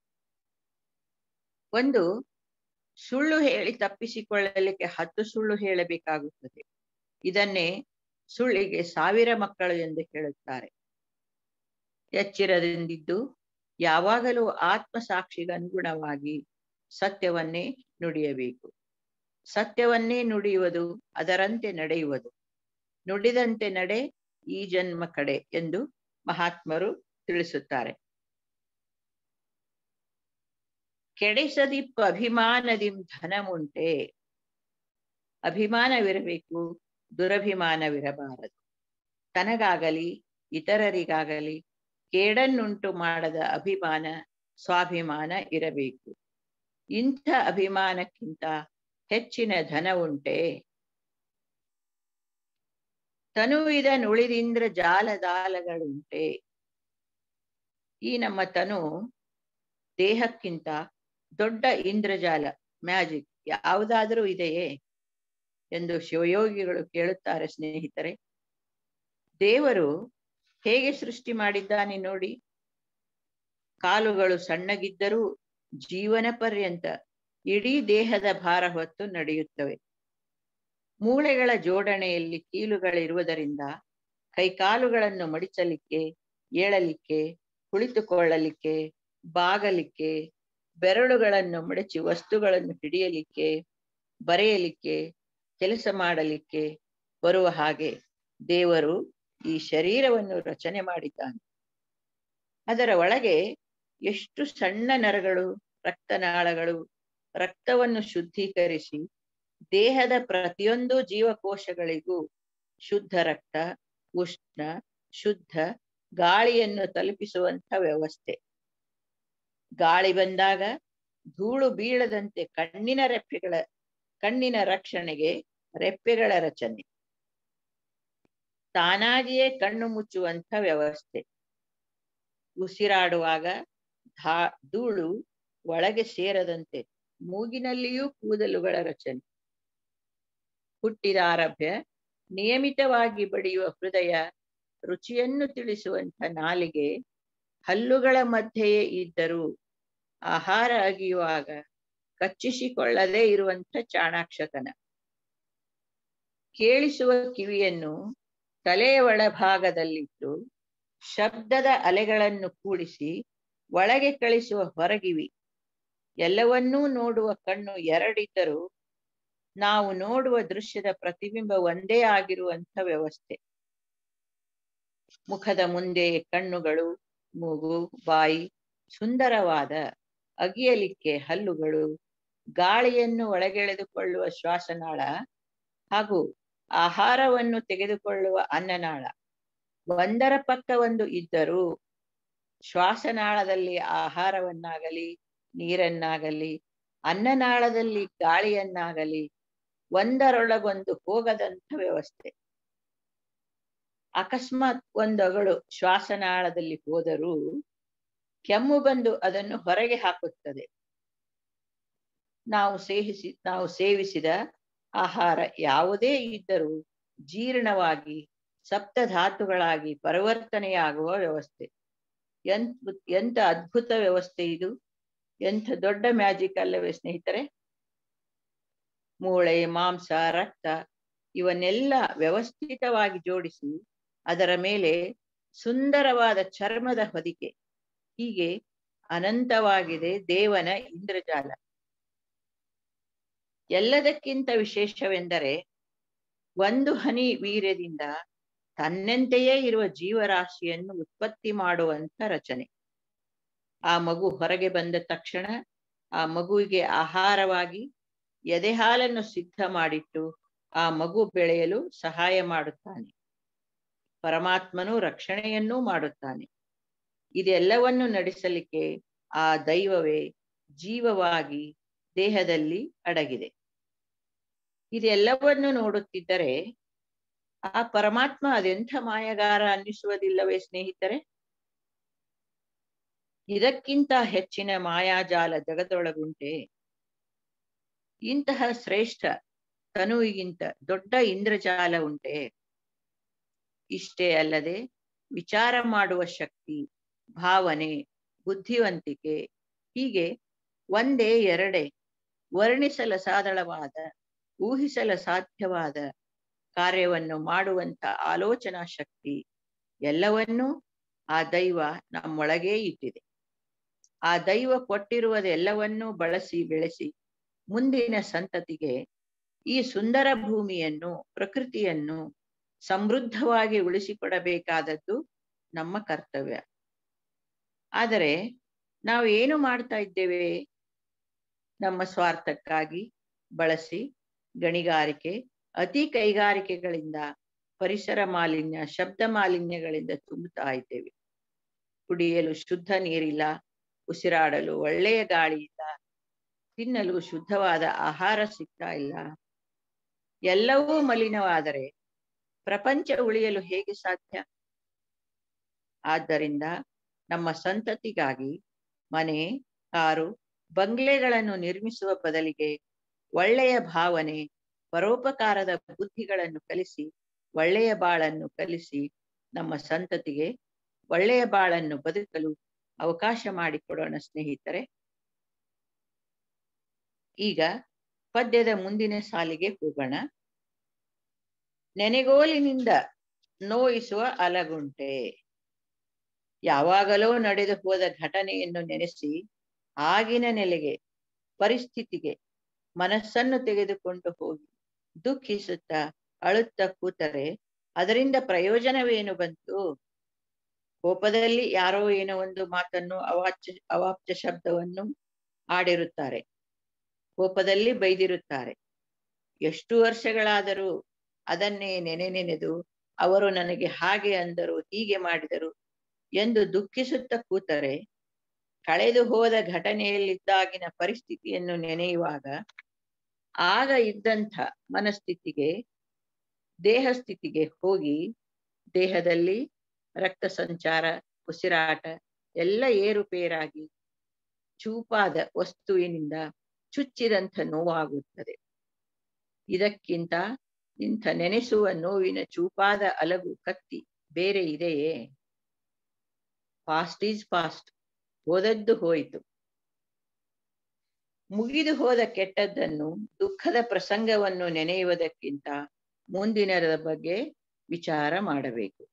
ಒಂದು ಸುಳ್ಳು ಹೇಳಿ ತಪ್ಪಿಸಿಕೊಳ್ಳಲಿಕ್ಕೆ ಹತ್ತು ಸುಳ್ಳು ಹೇಳಬೇಕಾಗುತ್ತದೆ ಇದನ್ನೇ ಸುಳ್ಳಿಗೆ ಸಾವಿರ ಮಕ್ಕಳು ಎಂದು ಹೇಳುತ್ತಾರೆ ಎಚ್ಚರದಿಂದಿದ್ದು ಯಾವಾಗಲೂ ಆತ್ಮ ಸಾಕ್ಷಿಗನುಗುಣವಾಗಿ ಸತ್ಯವನ್ನೇ ನುಡಿಯಬೇಕು ಸತ್ಯವನ್ನೇ ನುಡಿಯುವುದು ಅದರಂತೆ ನಡೆಯುವುದು ನುಡಿದಂತೆ ನಡೆ ಈ ಜನ್ಮ ಕಡೆ ಎಂದು ಮಹಾತ್ಮರು ತಿಳಿಸುತ್ತಾರೆ ಕೆಡೆಸದಿಪ್ಪ ಅಭಿಮಾನದಿಂ ಧನಮುಂಟೆ ಅಭಿಮಾನವಿರಬೇಕು ದುರಭಿಮಾನವಿರಬಾರದು ತನಗಾಗಲಿ ಇತರರಿಗಾಗಲಿ ಕೇಡನ್ನುಂಟು ಮಾಡದ ಅಭಿಮಾನ ಸ್ವಾಭಿಮಾನ ಇರಬೇಕು ಇಂಥ ಅಭಿಮಾನಕ್ಕಿಂತ ಹೆಚ್ಚಿನ ಧನ ಉಂಟೆ ತನುವಿದ ನುಳಿದಿಂದ್ರ ಜಾಲದಾಲಗಳುಂಟೆ ಈ ನಮ್ಮ ತನು ದೇಹಕ್ಕಿಂತ ದೊಡ್ಡ ಇಂದ್ರಜಾಲ ಮ್ಯಾಜಿಕ್ ಯಾವುದಾದರೂ ಇದೆಯೇ ಎಂದು ಶಿವಯೋಗಿಗಳು ಕೇಳುತ್ತಾರೆ ಸ್ನೇಹಿತರೆ ದೇವರು ಹೇಗೆ ಸೃಷ್ಟಿ ಮಾಡಿದ್ದಾನೆ ನೋಡಿ ಕಾಲುಗಳು ಸಣ್ಣಗಿದ್ದರೂ ಜೀವನ ಪರ್ಯಂತ ಇಡೀ ದೇಹದ ಭಾರ ಹೊತ್ತು ನಡೆಯುತ್ತವೆ ಮೂಳೆಗಳ ಜೋಡಣೆಯಲ್ಲಿ ಕೀಲುಗಳಿರುವುದರಿಂದ ಕೈಕಾಲುಗಳನ್ನು ಮಡಿಚಲಿಕ್ಕೆ ಏಳಲಿಕ್ಕೆ ಕುಳಿತುಕೊಳ್ಳಲಿಕ್ಕೆ ಬಾಗಲಿಕ್ಕೆ ಬೆರಳುಗಳನ್ನು ಮಡಚಿ ವಸ್ತುಗಳನ್ನು ಹಿಡಿಯಲಿಕ್ಕೆ ಬರೆಯಲಿಕ್ಕೆ ಕೆಲಸ ಮಾಡಲಿಕ್ಕೆ ಬರುವ ಹಾಗೆ ದೇವರು ಈ ಶರೀರವನ್ನು ರಚನೆ ಮಾಡಿದ್ದಾನೆ ಅದರ ಒಳಗೆ ಎಷ್ಟು ಸಣ್ಣ ನರಗಳು ರಕ್ತನಾಳಗಳು ರಕ್ತವನ್ನು ಶುದ್ಧೀಕರಿಸಿ ದೇಹದ ಪ್ರತಿಯೊಂದು ಜೀವಕೋಶಗಳಿಗೂ ಶುದ್ಧ ರಕ್ತ ಉಷ್ಣ ಶುದ್ಧ ಗಾಳಿಯನ್ನು ತಲುಪಿಸುವಂತ ವ್ಯವಸ್ಥೆ ಗಾಳಿ ಬಂದಾಗ ಧೂಳು ಬೀಳದಂತೆ ಕಣ್ಣಿನ ರೆಪ್ಪೆಗಳ ಕಣ್ಣಿನ ರಕ್ಷಣೆಗೆ ರೆಪ್ಪೆಗಳ ರಚನೆ ತಾನಾಗಿಯೇ ಕಣ್ಣು ಮುಚ್ಚುವಂತ ವ್ಯವಸ್ಥೆ ಉಸಿರಾಡುವಾಗ ಧಾ ಧೂಳು ಒಳಗೆ ಸೇರದಂತೆ ಮೂಗಿನಲ್ಲಿಯೂ ಕೂದಲುಗಳ ರಚನೆ ಹುಟ್ಟಿದ ಆರಭ್ಯ ನಿಯಮಿತವಾಗಿ ಬಡಿಯುವ ಹೃದಯ ರುಚಿಯನ್ನು ತಿಳಿಸುವಂತ ನಾಲಿಗೆ ಹಲ್ಲುಗಳ ಮಧ್ಯೆಯೇ ಇದ್ದರೂ ಆಹಾರ ಅಗಿಯುವಾಗ ಕಚ್ಚಿಸಿಕೊಳ್ಳದೇ ಇರುವಂತ ಚಾಣಾಕ್ಷತನ ಕೇಳಿಸುವ ಕಿವಿಯನ್ನು ತಲೆಯ ಒಳಭಾಗದಲ್ಲಿಟ್ಟು ಶಬ್ದದ ಅಲೆಗಳನ್ನು ಕೂಡಿಸಿ ಒಳಗೆ ಕಳಿಸುವ ಹೊರಗಿವಿ ಎಲ್ಲವನ್ನೂ ನೋಡುವ ಕಣ್ಣು ಎರಡಿದ್ದರೂ ನಾವು ನೋಡುವ ದೃಶ್ಯದ ಪ್ರತಿಬಿಂಬ ಒಂದೇ ಆಗಿರುವಂತ ವ್ಯವಸ್ಥೆ ಮುಖದ ಮುಂದೆ ಕಣ್ಣುಗಳು ಮೂಗು ಬಾಯಿ ಸುಂದರವಾದ ಅಗಿಯಲಿಕ್ಕೆ ಹಲ್ಲುಗಳು ಗಾಳಿಯನ್ನು ಒಳಗೆಳೆದುಕೊಳ್ಳುವ ಶ್ವಾಸನಾಳ ಹಾಗೂ ಆಹಾರವನ್ನು ತೆಗೆದುಕೊಳ್ಳುವ ಅನ್ನನಾಳ ಒಂದರ ಪಕ್ಕ ಒಂದು ಇದ್ದರೂ ಶ್ವಾಸನಾಳದಲ್ಲಿ ಆಹಾರವನ್ನಾಗಲಿ ನೀರನ್ನಾಗಲಿ ಅನ್ನನಾಳದಲ್ಲಿ ಗಾಳಿಯನ್ನಾಗಲಿ ಒಂದರೊಳಗೊಂದು ಹೋಗದಂತ ವ್ಯವಸ್ಥೆ ಅಕಸ್ಮಾತ್ ಒಂದಗಳು ಶ್ವಾಸನಾಳದಲ್ಲಿ ಹೋದರೂ ಕೆಮ್ಮು ಬಂದು ಅದನ್ನು ಹೊರಗೆ ಹಾಕುತ್ತದೆ ನಾವು ಸೇವಿಸಿ ನಾವು ಸೇವಿಸಿದ ಆಹಾರ ಯಾವುದೇ ಇದ್ದರೂ ಜೀರ್ಣವಾಗಿ ಸಪ್ತಧಾತುಗಳಾಗಿ ಪರಿವರ್ತನೆಯಾಗುವ ವ್ಯವಸ್ಥೆ ಎಂತ ಎಂತ ಅದ್ಭುತ ವ್ಯವಸ್ಥೆ ಇದು ಎಂಥ ದೊಡ್ಡ ಮ್ಯಾಜಿಕ್ ಅಲ್ಲವೇ ಸ್ನೇಹಿತರೆ ಮೂಳೆ ಮಾಂಸ ರಕ್ತ ಇವನ್ನೆಲ್ಲ ವ್ಯವಸ್ಥಿತವಾಗಿ ಜೋಡಿಸಿ ಅದರ ಮೇಲೆ ಸುಂದರವಾದ ಚರ್ಮದ ಹೊದಿಕೆ ಹೀಗೆ ಅನಂತವಾಗಿದೆ ದೇವನ ಇಂದ್ರಜಾಲ ಎಲ್ಲದಕ್ಕಿಂತ ವಿಶೇಷವೆಂದರೆ ಒಂದು ಹನಿ ವೀರ್ಯದಿಂದ ತನ್ನಂತೆಯೇ ಇರುವ ಜೀವರಾಶಿಯನ್ನು ಉತ್ಪತ್ತಿ ಮಾಡುವಂತ ರಚನೆ ಆ ಮಗು ಹೊರಗೆ ಬಂದ ತಕ್ಷಣ ಆ ಮಗುವಿಗೆ ಆಹಾರವಾಗಿ ಎದೆ ಹಾಲನ್ನು ಸಿದ್ಧ ಮಾಡಿಟ್ಟು ಆ ಮಗು ಬೆಳೆಯಲು ಸಹಾಯ ಮಾಡುತ್ತಾನೆ ಪರಮಾತ್ಮನು ರಕ್ಷಣೆಯನ್ನೂ ಮಾಡುತ್ತಾನೆ ಇದೆಲ್ಲವನ್ನು ನಡೆಸಲಿಕ್ಕೆ ಆ ದೈವವೇ ಜೀವವಾಗಿ ದೇಹದಲ್ಲಿ ಅಡಗಿದೆ ಇದೆಲ್ಲವನ್ನು ನೋಡುತ್ತಿದ್ದರೆ ಆ ಪರಮಾತ್ಮ ಅದೆಂಥ ಮಾಯಗಾರ ಅನ್ನಿಸುವುದಿಲ್ಲವೇ ಸ್ನೇಹಿತರೆ ಇದಕ್ಕಿಂತ ಹೆಚ್ಚಿನ ಮಾಯಾಜಾಲ ಜಗದೊಳಗುಂಟೆ ಇಂತಹ ಶ್ರೇಷ್ಠ ತನುವಿಗಿಂತ ದೊಡ್ಡ ಇಂದ್ರಜಾಲ ಉಂಟೆ ಇಷ್ಟೇ ಅಲ್ಲದೆ ವಿಚಾರ ಮಾಡುವ ಶಕ್ತಿ ಭಾವನೆ ಬುದ್ಧಿವಂತಿಕೆ ಹೀಗೆ ಒಂದೇ ಎರಡೇ ವರ್ಣಿಸಲ ಸಾದಳವಾದ ಊಹಿಸಲ ಸಾಧ್ಯವಾದ ಕಾರ್ಯವನ್ನು ಮಾಡುವಂತ ಆಲೋಚನಾ ಶಕ್ತಿ ಎಲ್ಲವನ್ನೂ ಆ ದೈವ ನಮ್ಮೊಳಗೇ ಇಟ್ಟಿದೆ ಆ ದೈವ ಕೊಟ್ಟಿರುವುದೆಲ್ಲವನ್ನೂ ಬಳಸಿ ಬೆಳೆಸಿ ಮುಂದಿನ ಸಂತತಿಗೆ ಈ ಸುಂದರ ಭೂಮಿಯನ್ನು ಪ್ರಕೃತಿಯನ್ನು ಸಮೃದ್ಧವಾಗಿ ಉಳಿಸಿಕೊಡಬೇಕಾದದ್ದು ನಮ್ಮ ಕರ್ತವ್ಯ ಆದರೆ ನಾವು ಏನು ಮಾಡ್ತಾ ಇದ್ದೇವೆ ನಮ್ಮ ಸ್ವಾರ್ಥಕ್ಕಾಗಿ ಬಳಸಿ ಗಣಿಗಾರಿಕೆ ಅತಿ ಕೈಗಾರಿಕೆಗಳಿಂದ ಪರಿಸರ ಮಾಲಿನ್ಯ ಶಬ್ದ ಮಾಲಿನ್ಯಗಳಿಂದ ತುಂಬುತ್ತಾ ಇದ್ದೇವೆ ಕುಡಿಯಲು ಶುದ್ಧ ನೀರಿಲ್ಲ ಉಸಿರಾಡಲು ಒಳ್ಳೆಯ ಗಾಳಿ ಇಲ್ಲ ತಿನ್ನಲು ಶುದ್ಧವಾದ ಆಹಾರ ಸಿಗ್ತಾ ಇಲ್ಲ ಎಲ್ಲವೂ ಮಲಿನವಾದರೆ ಪ್ರಪಂಚ ಉಳಿಯಲು ಹೇಗೆ ಸಾಧ್ಯ ಆದ್ದರಿಂದ ನಮ್ಮ ಸಂತತಿಗಾಗಿ ಮನೆ ಕಾರು ಬಂಗ್ಲೆಗಳನ್ನು ನಿರ್ಮಿಸುವ ಬದಲಿಗೆ ಒಳ್ಳೆಯ ಭಾವನೆ ಪರೋಪಕಾರದ ಬುದ್ಧಿಗಳನ್ನು ಕಲಿಸಿ ಒಳ್ಳೆಯ ಬಾಳನ್ನು ಕಲಿಸಿ ನಮ್ಮ ಸಂತತಿಗೆ ಒಳ್ಳೆಯ ಬಾಳನ್ನು ಬದುಕಲು ಅವಕಾಶ ಮಾಡಿಕೊಡೋಣ ಸ್ನೇಹಿತರೆ ಈಗ ಪದ್ಯದ ಮುಂದಿನ ಸಾಲಿಗೆ ಹೋಗೋಣ ನೆನೆಗೋಲಿನಿಂದ ನೋಯಿಸುವ ಅಲಗುಂಟೆ ಯಾವಾಗಲೋ ನಡೆದು ಹೋದ ಘಟನೆಯನ್ನು ನೆನೆಸಿ ಆಗಿನ ನೆಲೆಗೆ ಪರಿಸ್ಥಿತಿಗೆ ಮನಸ್ಸನ್ನು ತೆಗೆದುಕೊಂಡು ಹೋಗಿ ದುಃಖಿಸುತ್ತಾ ಅಳುತ್ತಾ ಕೂತರೆ ಅದರಿಂದ ಪ್ರಯೋಜನವೇನು ಬಂತು ಕೋಪದಲ್ಲಿ ಯಾರೋ ಏನೋ ಒಂದು ಮಾತನ್ನು ಅವಾಚ್ಯ ಅವಾಪ್ಯ ಶಬ್ದವನ್ನು ಆಡಿರುತ್ತಾರೆ ಕೋಪದಲ್ಲಿ ಬೈದಿರುತ್ತಾರೆ ಎಷ್ಟು ವರ್ಷಗಳಾದರೂ ಅದನ್ನೇ ನೆನೆ ನೆನೆದು ಅವರು ನನಗೆ ಹಾಗೆ ಅಂದರು ಹೀಗೆ ಮಾಡಿದರು ಎಂದು ದುಃಖಿಸುತ್ತ ಕೂತರೆ ಕಳೆದು ಹೋದ ಘಟನೆಯಲ್ಲಿದ್ದಾಗಿನ ಪರಿಸ್ಥಿತಿಯನ್ನು ನೆನೆಯುವಾಗ ಆಗ ಇದ್ದಂಥ ಮನಸ್ಥಿತಿಗೆ ದೇಹ ಸ್ಥಿತಿಗೆ ಹೋಗಿ ದೇಹದಲ್ಲಿ ರಕ್ತ ಸಂಚಾರ ಉಸಿರಾಟ ಎಲ್ಲ ಏರುಪೇರಾಗಿ ಚೂಪಾದ ವಸ್ತುವಿನಿಂದ ಚುಚ್ಚಿದಂಥ ನೋವಾಗುತ್ತದೆ ಇದಕ್ಕಿಂತ ಇಂಥ ನೆನೆಸುವ ನೋವಿನ ಚೂಪಾದ ಅಲಗು ಕತ್ತಿ ಬೇರೆ ಇದೆಯೇ ಫಾಸ್ಟ್ ಈಸ್ ಫಾಸ್ಟ್ ಹೋದದ್ದು ಹೋಯಿತು ಮುಗಿದು ಹೋದ ಕೆಟ್ಟದ್ದನ್ನು ದುಃಖದ ಪ್ರಸಂಗವನ್ನು ನೆನೆಯುವುದಕ್ಕಿಂತ ಮುಂದಿನದ ಬಗ್ಗೆ ವಿಚಾರ ಮಾಡಬೇಕು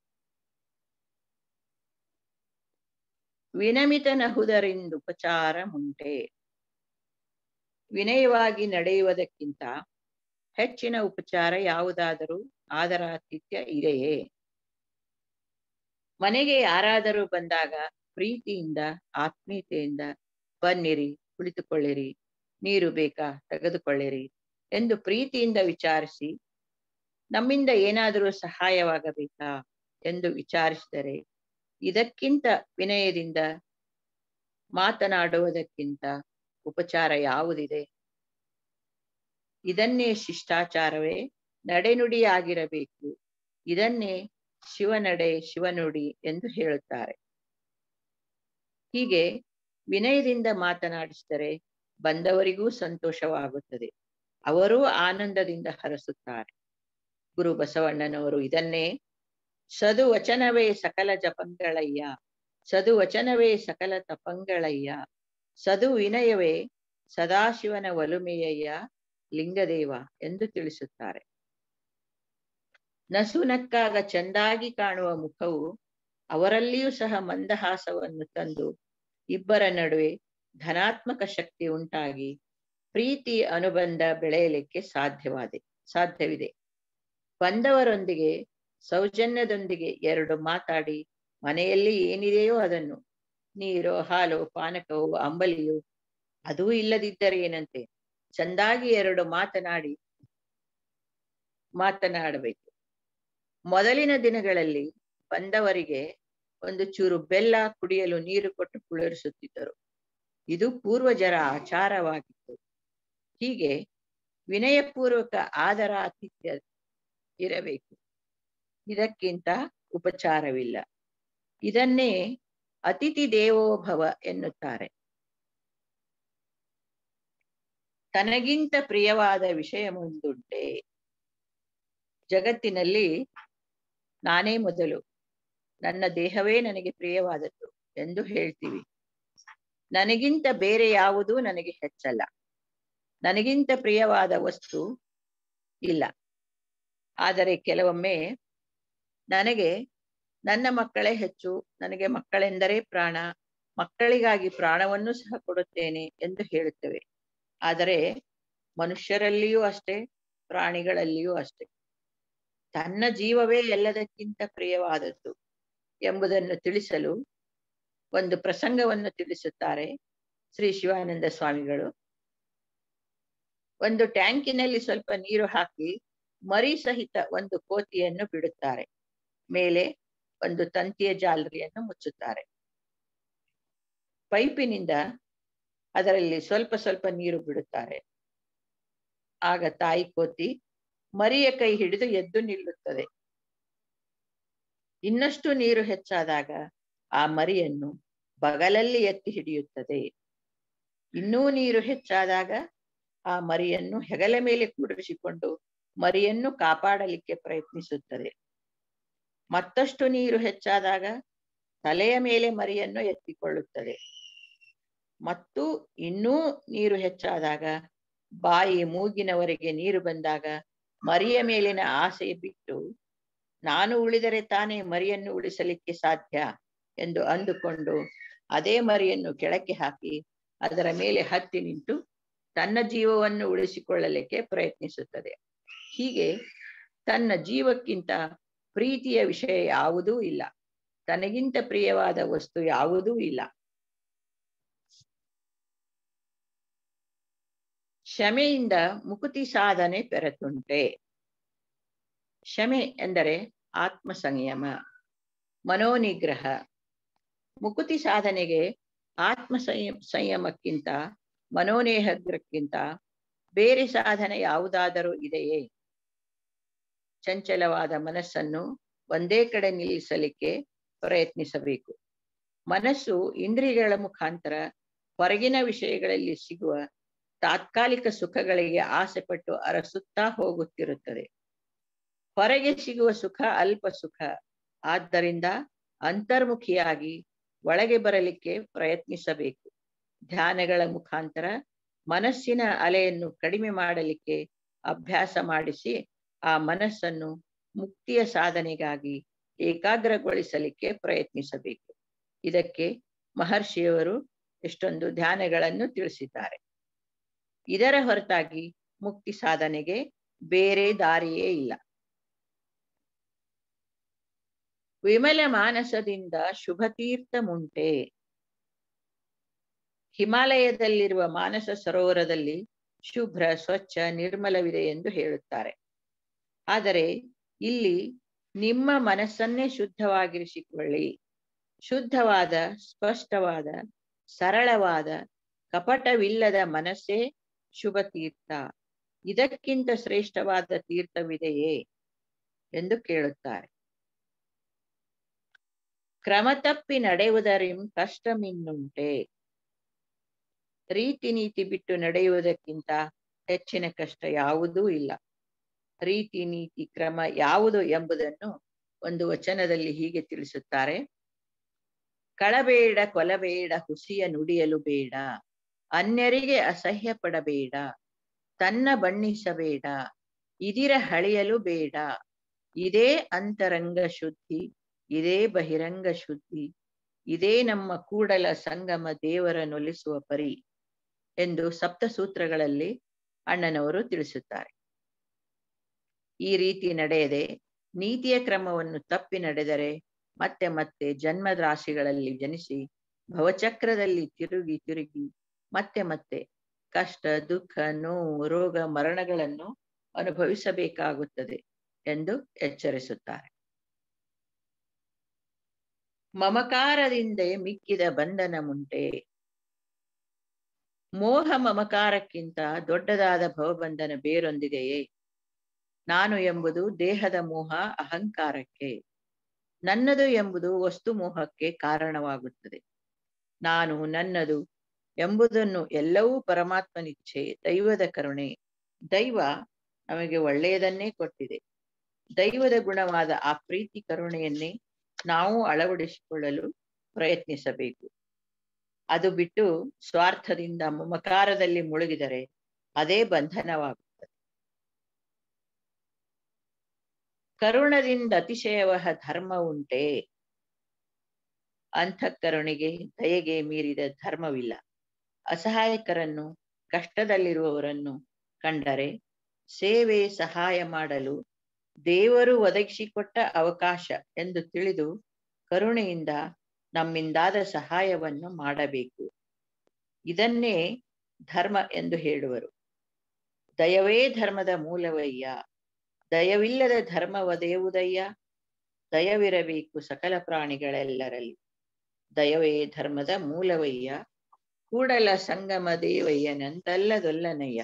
ವಿನಮಿತನಹುದರಿಂದುಪಚಾರ ಮುಂಟೆ ವಿನಯವಾಗಿ ನಡೆಯುವುದಕ್ಕಿಂತ ಹೆಚ್ಚಿನ ಉಪಚಾರ ಯಾವುದಾದರೂ ಆದರಾತಿಥ್ಯ ಇದೆಯೇ ಮನೆಗೆ ಯಾರಾದರೂ ಬಂದಾಗ ಪ್ರೀತಿಯಿಂದ ಆತ್ಮೀಯತೆಯಿಂದ ಬನ್ನಿರಿ ಕುಳಿತುಕೊಳ್ಳಿರಿ ನೀರು ಬೇಕಾ ತೆಗೆದುಕೊಳ್ಳಿರಿ ಎಂದು ಪ್ರೀತಿಯಿಂದ ವಿಚಾರಿಸಿ ನಮ್ಮಿಂದ ಏನಾದರೂ ಸಹಾಯವಾಗಬೇಕಾ ಎಂದು ವಿಚಾರಿಸಿದರೆ ಇದಕ್ಕಿಂತ ವಿನಯದಿಂದ ಮಾತನಾಡುವುದಕ್ಕಿಂತ ಉಪಚಾರ ಯಾವುದಿದೆ ಇದನ್ನೇ ಶಿಷ್ಟಾಚಾರವೇ ನಡೆನುಡಿಯಾಗಿರಬೇಕು ಇದನ್ನೇ ಶಿವನಡೆ ಶಿವನುಡಿ ಎಂದು ಹೇಳುತ್ತಾರೆ ಹೀಗೆ ವಿನಯದಿಂದ ಮಾತನಾಡಿಸಿದರೆ ಬಂದವರಿಗೂ ಸಂತೋಷವಾಗುತ್ತದೆ ಅವರೂ ಆನಂದದಿಂದ ಹರಸುತ್ತಾರೆ ಗುರು ಬಸವಣ್ಣನವರು ಇದನ್ನೇ ಸದು ವಚನವೇ ಸಕಲ ಜಪಂಗಳಯ್ಯ ಸದು ವಚನವೇ ಸಕಲ ತಪಂಗಳಯ್ಯ ಸದು ವಿನಯವೇ ಸದಾಶಿವನ ಒಲುಮೆಯಯ್ಯ ಲಿಂಗದೇವ ಎಂದು ತಿಳಿಸುತ್ತಾರೆ ನಸು ನಕ್ಕಾಗ ಚೆಂದಾಗಿ ಕಾಣುವ ಮುಖವು ಅವರಲ್ಲಿಯೂ ಸಹ ಮಂದಹಾಸವನ್ನು ತಂದು ಇಬ್ಬರ ನಡುವೆ ಧನಾತ್ಮಕ ಶಕ್ತಿ ಉಂಟಾಗಿ ಪ್ರೀತಿ ಅನುಬಂಧ ಬೆಳೆಯಲಿಕ್ಕೆ ಸಾಧ್ಯವಾದೆ ಸಾಧ್ಯವಿದೆ ಬಂದವರೊಂದಿಗೆ ಸೌಜನ್ಯದೊಂದಿಗೆ ಎರಡು ಮಾತಾಡಿ ಮನೆಯಲ್ಲಿ ಏನಿದೆಯೋ ಅದನ್ನು ನೀರೋ ಹಾಲು ಪಾನಕವೋ ಅಂಬಲಿಯೋ ಅದೂ ಇಲ್ಲದಿದ್ದರೆ ಏನಂತೆ ಚಂದಾಗಿ ಎರಡು ಮಾತನಾಡಿ ಮಾತನಾಡಬೇಕು ಮೊದಲಿನ ದಿನಗಳಲ್ಲಿ ಬಂದವರಿಗೆ ಒಂದು ಚೂರು ಬೆಲ್ಲ ಕುಡಿಯಲು ನೀರು ಕೊಟ್ಟು ಕುಳಿರಿಸುತ್ತಿದ್ದರು ಇದು ಪೂರ್ವಜರ ಆಚಾರವಾಗಿತ್ತು ಹೀಗೆ ವಿನಯಪೂರ್ವಕ ಆದರ ಆತಿಥ್ಯ ಇರಬೇಕು ಇದಕ್ಕಿಂತ ಉಪಚಾರವಿಲ್ಲ ಇದನ್ನೇ ಅತಿಥಿ ದೇವೋಭವ ಎನ್ನುತ್ತಾರೆ ತನಗಿಂತ ಪ್ರಿಯವಾದ ವಿಷಯ ಮುಂದುಂಟೆ ಜಗತ್ತಿನಲ್ಲಿ ನಾನೇ ಮೊದಲು ನನ್ನ ದೇಹವೇ ನನಗೆ ಪ್ರಿಯವಾದದ್ದು ಎಂದು ಹೇಳ್ತೀವಿ ನನಗಿಂತ ಬೇರೆ ಯಾವುದೂ ನನಗೆ ಹೆಚ್ಚಲ್ಲ ನನಗಿಂತ ಪ್ರಿಯವಾದ ವಸ್ತು ಇಲ್ಲ ಆದರೆ ಕೆಲವೊಮ್ಮೆ ನನಗೆ ನನ್ನ ಮಕ್ಕಳೇ ಹೆಚ್ಚು ನನಗೆ ಮಕ್ಕಳೆಂದರೆ ಪ್ರಾಣ ಮಕ್ಕಳಿಗಾಗಿ ಪ್ರಾಣವನ್ನು ಸಹ ಕೊಡುತ್ತೇನೆ ಎಂದು ಹೇಳುತ್ತೇವೆ ಆದರೆ ಮನುಷ್ಯರಲ್ಲಿಯೂ ಅಷ್ಟೇ ಪ್ರಾಣಿಗಳಲ್ಲಿಯೂ ಅಷ್ಟೇ ತನ್ನ ಜೀವವೇ ಎಲ್ಲದಕ್ಕಿಂತ ಪ್ರಿಯವಾದದ್ದು ಎಂಬುದನ್ನು ತಿಳಿಸಲು ಒಂದು ಪ್ರಸಂಗವನ್ನು ತಿಳಿಸುತ್ತಾರೆ ಶ್ರೀ ಶಿವಾನಂದ ಸ್ವಾಮಿಗಳು ಒಂದು ಟ್ಯಾಂಕಿನಲ್ಲಿ ಸ್ವಲ್ಪ ನೀರು ಹಾಕಿ ಮರಿ ಸಹಿತ ಒಂದು ಕೋತಿಯನ್ನು ಬಿಡುತ್ತಾರೆ ಮೇಲೆ ಒಂದು ತಂತಿಯ ಜಾಲರಿಯನ್ನು ಮುಚ್ಚುತ್ತಾರೆ ಪೈಪಿನಿಂದ ಅದರಲ್ಲಿ ಸ್ವಲ್ಪ ಸ್ವಲ್ಪ ನೀರು ಬಿಡುತ್ತಾರೆ ಆಗ ತಾಯಿ ಕೋತಿ ಮರಿಯ ಕೈ ಹಿಡಿದು ಎದ್ದು ನಿಲ್ಲುತ್ತದೆ ಇನ್ನಷ್ಟು ನೀರು ಹೆಚ್ಚಾದಾಗ ಆ ಮರಿಯನ್ನು ಬಗಲಲ್ಲಿ ಎತ್ತಿ ಹಿಡಿಯುತ್ತದೆ ಇನ್ನೂ ನೀರು ಹೆಚ್ಚಾದಾಗ ಆ ಮರಿಯನ್ನು ಹೆಗಲ ಮೇಲೆ ಕೂಡಿಸಿಕೊಂಡು ಮರಿಯನ್ನು ಕಾಪಾಡಲಿಕ್ಕೆ ಪ್ರಯತ್ನಿಸುತ್ತದೆ ಮತ್ತಷ್ಟು ನೀರು ಹೆಚ್ಚಾದಾಗ ತಲೆಯ ಮೇಲೆ ಮರಿಯನ್ನು ಎತ್ತಿಕೊಳ್ಳುತ್ತದೆ ಮತ್ತು ಇನ್ನೂ ನೀರು ಹೆಚ್ಚಾದಾಗ ಬಾಯಿ ಮೂಗಿನವರೆಗೆ ನೀರು ಬಂದಾಗ ಮರಿಯ ಮೇಲಿನ ಆಸೆ ಬಿಟ್ಟು ನಾನು ಉಳಿದರೆ ತಾನೇ ಮರಿಯನ್ನು ಉಳಿಸಲಿಕ್ಕೆ ಸಾಧ್ಯ ಎಂದು ಅಂದುಕೊಂಡು ಅದೇ ಮರಿಯನ್ನು ಕೆಳಕ್ಕೆ ಹಾಕಿ ಅದರ ಮೇಲೆ ಹತ್ತಿ ನಿಂತು ತನ್ನ ಜೀವವನ್ನು ಉಳಿಸಿಕೊಳ್ಳಲಿಕ್ಕೆ ಪ್ರಯತ್ನಿಸುತ್ತದೆ ಹೀಗೆ ತನ್ನ ಜೀವಕ್ಕಿಂತ ಪ್ರೀತಿಯ ವಿಷಯ ಯಾವುದೂ ಇಲ್ಲ ತನಗಿಂತ ಪ್ರಿಯವಾದ ವಸ್ತು ಯಾವುದೂ ಇಲ್ಲ ಕ್ಷಮೆಯಿಂದ ಮುಕುತಿ ಸಾಧನೆ ಪೆರತುಂಟೆ ಕ್ಷಮೆ ಎಂದರೆ ಆತ್ಮ ಸಂಯಮ ಮನೋನಿಗ್ರಹ ಮುಕುತಿ ಸಾಧನೆಗೆ ಆತ್ಮ ಸಂಯಮ ಸಂಯಮಕ್ಕಿಂತ ಮನೋನೇಹಗ್ರಕ್ಕಿಂತ ಬೇರೆ ಸಾಧನೆ ಯಾವುದಾದರೂ ಇದೆಯೇ ಚಂಚಲವಾದ ಮನಸ್ಸನ್ನು ಒಂದೇ ಕಡೆ ನಿಲ್ಲಿಸಲಿಕ್ಕೆ ಪ್ರಯತ್ನಿಸಬೇಕು ಮನಸ್ಸು ಇಂದ್ರಿಯಗಳ ಮುಖಾಂತರ ಹೊರಗಿನ ವಿಷಯಗಳಲ್ಲಿ ಸಿಗುವ ತಾತ್ಕಾಲಿಕ ಸುಖಗಳಿಗೆ ಆಸೆ ಪಟ್ಟು ಅರಸುತ್ತಾ ಹೋಗುತ್ತಿರುತ್ತದೆ ಹೊರಗೆ ಸಿಗುವ ಸುಖ ಅಲ್ಪ ಸುಖ ಆದ್ದರಿಂದ ಅಂತರ್ಮುಖಿಯಾಗಿ ಒಳಗೆ ಬರಲಿಕ್ಕೆ ಪ್ರಯತ್ನಿಸಬೇಕು ಧ್ಯಾನಗಳ ಮುಖಾಂತರ ಮನಸ್ಸಿನ ಅಲೆಯನ್ನು ಕಡಿಮೆ ಮಾಡಲಿಕ್ಕೆ ಅಭ್ಯಾಸ ಮಾಡಿಸಿ ಆ ಮನಸ್ಸನ್ನು ಮುಕ್ತಿಯ ಸಾಧನೆಗಾಗಿ ಏಕಾಗ್ರಗೊಳಿಸಲಿಕ್ಕೆ ಪ್ರಯತ್ನಿಸಬೇಕು ಇದಕ್ಕೆ ಮಹರ್ಷಿಯವರು ಎಷ್ಟೊಂದು ಧ್ಯಾನಗಳನ್ನು ತಿಳಿಸಿದ್ದಾರೆ ಇದರ ಹೊರತಾಗಿ ಮುಕ್ತಿ ಸಾಧನೆಗೆ ಬೇರೆ ದಾರಿಯೇ ಇಲ್ಲ ವಿಮಲ ಮಾನಸದಿಂದ ಶುಭ ತೀರ್ಥ ಮುಂಟೆ ಹಿಮಾಲಯದಲ್ಲಿರುವ ಮಾನಸ ಸರೋವರದಲ್ಲಿ ಶುಭ್ರ ಸ್ವಚ್ಛ ನಿರ್ಮಲವಿದೆ ಎಂದು ಹೇಳುತ್ತಾರೆ ಆದರೆ ಇಲ್ಲಿ ನಿಮ್ಮ ಮನಸ್ಸನ್ನೇ ಶುದ್ಧವಾಗಿರಿಸಿಕೊಳ್ಳಿ ಶುದ್ಧವಾದ ಸ್ಪಷ್ಟವಾದ ಸರಳವಾದ ಕಪಟವಿಲ್ಲದ ಮನಸ್ಸೇ ಶುಭ ತೀರ್ಥ ಇದಕ್ಕಿಂತ ಶ್ರೇಷ್ಠವಾದ ತೀರ್ಥವಿದೆಯೇ ಎಂದು ಕೇಳುತ್ತಾರೆ ಕ್ರಮ ತಪ್ಪಿ ನಡೆಯುವುದರಿಂ ಕಷ್ಟಮಿನ್ನುಂಟೆ ರೀತಿ ನೀತಿ ಬಿಟ್ಟು ನಡೆಯುವುದಕ್ಕಿಂತ ಹೆಚ್ಚಿನ ಕಷ್ಟ ಯಾವುದೂ ಇಲ್ಲ ರೀತಿ ನೀತಿ ಕ್ರಮ ಯಾವುದು ಎಂಬುದನ್ನು ಒಂದು ವಚನದಲ್ಲಿ ಹೀಗೆ ತಿಳಿಸುತ್ತಾರೆ ಕಳಬೇಡ ಕೊಲಬೇಡ ಹುಸಿಯ ನುಡಿಯಲು ಬೇಡ ಅನ್ಯರಿಗೆ ಅಸಹ್ಯ ಪಡಬೇಡ ತನ್ನ ಬಣ್ಣಿಸಬೇಡ ಇದಿರ ಹಳೆಯಲು ಬೇಡ ಇದೇ ಅಂತರಂಗ ಶುದ್ಧಿ ಇದೇ ಬಹಿರಂಗ ಶುದ್ಧಿ ಇದೇ ನಮ್ಮ ಕೂಡಲ ಸಂಗಮ ದೇವರ ನೊಲಿಸುವ ಪರಿ ಎಂದು ಸಪ್ತಸೂತ್ರಗಳಲ್ಲಿ ಅಣ್ಣನವರು ತಿಳಿಸುತ್ತಾರೆ ಈ ರೀತಿ ನಡೆಯದೆ ನೀತಿಯ ಕ್ರಮವನ್ನು ತಪ್ಪಿ ನಡೆದರೆ ಮತ್ತೆ ಮತ್ತೆ ಜನ್ಮದ ರಾಶಿಗಳಲ್ಲಿ ಜನಿಸಿ ಭವಚಕ್ರದಲ್ಲಿ ತಿರುಗಿ ತಿರುಗಿ ಮತ್ತೆ ಮತ್ತೆ ಕಷ್ಟ ದುಃಖ ನೋವು ರೋಗ ಮರಣಗಳನ್ನು ಅನುಭವಿಸಬೇಕಾಗುತ್ತದೆ ಎಂದು ಎಚ್ಚರಿಸುತ್ತಾರೆ ಮಮಕಾರದಿಂದ ಮಿಕ್ಕಿದ ಬಂಧನ ಮುಂಟೆ ಮೋಹ ಮಮಕಾರಕ್ಕಿಂತ ದೊಡ್ಡದಾದ ಭವಬಂಧನ ಬೇರೊಂದಿದೆಯೇ ನಾನು ಎಂಬುದು ದೇಹದ ಮೋಹ ಅಹಂಕಾರಕ್ಕೆ ನನ್ನದು ಎಂಬುದು ವಸ್ತು ಮೋಹಕ್ಕೆ ಕಾರಣವಾಗುತ್ತದೆ ನಾನು ನನ್ನದು ಎಂಬುದನ್ನು ಎಲ್ಲವೂ ಪರಮಾತ್ಮನಿಚ್ಛೆ ದೈವದ ಕರುಣೆ ದೈವ ನಮಗೆ ಒಳ್ಳೆಯದನ್ನೇ ಕೊಟ್ಟಿದೆ ದೈವದ ಗುಣವಾದ ಆ ಪ್ರೀತಿ ಕರುಣೆಯನ್ನೇ ನಾವು ಅಳವಡಿಸಿಕೊಳ್ಳಲು ಪ್ರಯತ್ನಿಸಬೇಕು ಅದು ಬಿಟ್ಟು ಸ್ವಾರ್ಥದಿಂದ ಮಮಕಾರದಲ್ಲಿ ಮುಳುಗಿದರೆ ಅದೇ ಬಂಧನವಾಗುತ್ತದೆ ಕರುಣದಿಂದ ಅತಿಶಯವಹ ಧರ್ಮ ಉಂಟೆ ಅಂತಃಕರುಣಿಗೆ ದಯೆಗೆ ಮೀರಿದ ಧರ್ಮವಿಲ್ಲ ಅಸಹಾಯಕರನ್ನು ಕಷ್ಟದಲ್ಲಿರುವವರನ್ನು ಕಂಡರೆ ಸೇವೆ ಸಹಾಯ ಮಾಡಲು ದೇವರು ಒದಗಿಸಿಕೊಟ್ಟ ಅವಕಾಶ ಎಂದು ತಿಳಿದು ಕರುಣೆಯಿಂದ ನಮ್ಮಿಂದಾದ ಸಹಾಯವನ್ನು ಮಾಡಬೇಕು ಇದನ್ನೇ ಧರ್ಮ ಎಂದು ಹೇಳುವರು ದಯವೇ ಧರ್ಮದ ಮೂಲವಯ್ಯ ದಯವಿಲ್ಲದ ಧರ್ಮವದೇವುದಯ್ಯ ದಯವಿರಬೇಕು ಸಕಲ ಪ್ರಾಣಿಗಳೆಲ್ಲರಲ್ಲಿ ದಯವೇ ಧರ್ಮದ ಮೂಲವಯ್ಯ ಕೂಡಲ ಸಂಗಮ ದೇವಯ್ಯನಂತಲ್ಲದೊಲ್ಲನಯ್ಯ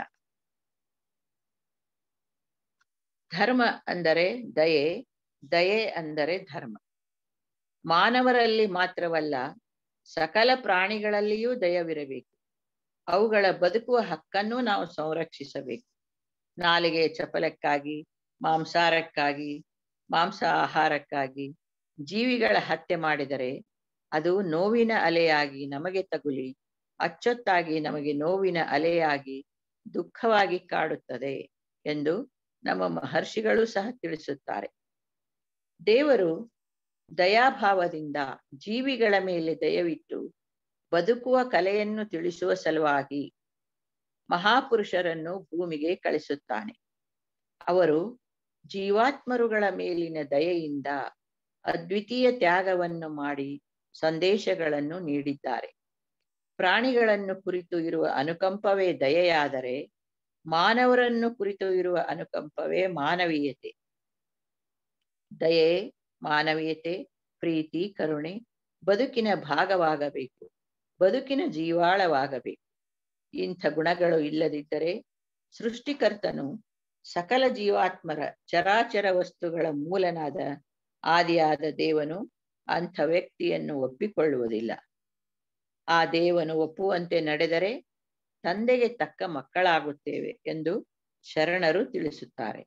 ಧರ್ಮ ಅಂದರೆ ದಯೆ ದಯೆ ಅಂದರೆ ಧರ್ಮ ಮಾನವರಲ್ಲಿ ಮಾತ್ರವಲ್ಲ ಸಕಲ ಪ್ರಾಣಿಗಳಲ್ಲಿಯೂ ದಯವಿರಬೇಕು ಅವುಗಳ ಬದುಕುವ ಹಕ್ಕನ್ನು ನಾವು ಸಂರಕ್ಷಿಸಬೇಕು ನಾಲಿಗೆ ಚಪಲಕ್ಕಾಗಿ ಮಾಂಸಾರಕ್ಕಾಗಿ ಮಾಂಸ ಆಹಾರಕ್ಕಾಗಿ ಜೀವಿಗಳ ಹತ್ಯೆ ಮಾಡಿದರೆ ಅದು ನೋವಿನ ಅಲೆಯಾಗಿ ನಮಗೆ ತಗುಲಿ ಅಚ್ಚೊತ್ತಾಗಿ ನಮಗೆ ನೋವಿನ ಅಲೆಯಾಗಿ ದುಃಖವಾಗಿ ಕಾಡುತ್ತದೆ ಎಂದು ನಮ್ಮ ಮಹರ್ಷಿಗಳು ಸಹ ತಿಳಿಸುತ್ತಾರೆ ದೇವರು ದಯಾಭಾವದಿಂದ ಜೀವಿಗಳ ಮೇಲೆ ದಯವಿಟ್ಟು ಬದುಕುವ ಕಲೆಯನ್ನು ತಿಳಿಸುವ ಸಲುವಾಗಿ ಮಹಾಪುರುಷರನ್ನು ಭೂಮಿಗೆ ಕಳಿಸುತ್ತಾನೆ ಅವರು ಜೀವಾತ್ಮರುಗಳ ಮೇಲಿನ ದಯೆಯಿಂದ ಅದ್ವಿತೀಯ ತ್ಯಾಗವನ್ನು ಮಾಡಿ ಸಂದೇಶಗಳನ್ನು ನೀಡಿದ್ದಾರೆ ಪ್ರಾಣಿಗಳನ್ನು ಕುರಿತು ಇರುವ ಅನುಕಂಪವೇ ದಯೆಯಾದರೆ ಮಾನವರನ್ನು ಕುರಿತು ಇರುವ ಅನುಕಂಪವೇ ಮಾನವೀಯತೆ ದಯೆ ಮಾನವೀಯತೆ ಪ್ರೀತಿ ಕರುಣೆ ಬದುಕಿನ ಭಾಗವಾಗಬೇಕು ಬದುಕಿನ ಜೀವಾಳವಾಗಬೇಕು ಇಂಥ ಗುಣಗಳು ಇಲ್ಲದಿದ್ದರೆ ಸೃಷ್ಟಿಕರ್ತನು ಸಕಲ ಜೀವಾತ್ಮರ ಚರಾಚರ ವಸ್ತುಗಳ ಮೂಲನಾದ ಆದಿಯಾದ ದೇವನು ಅಂಥ ವ್ಯಕ್ತಿಯನ್ನು ಒಪ್ಪಿಕೊಳ್ಳುವುದಿಲ್ಲ ಆ ದೇವನು ಒಪ್ಪುವಂತೆ ನಡೆದರೆ ತಂದೆಗೆ ತಕ್ಕ ಮಕ್ಕಳಾಗುತ್ತೇವೆ ಎಂದು ಶರಣರು ತಿಳಿಸುತ್ತಾರೆ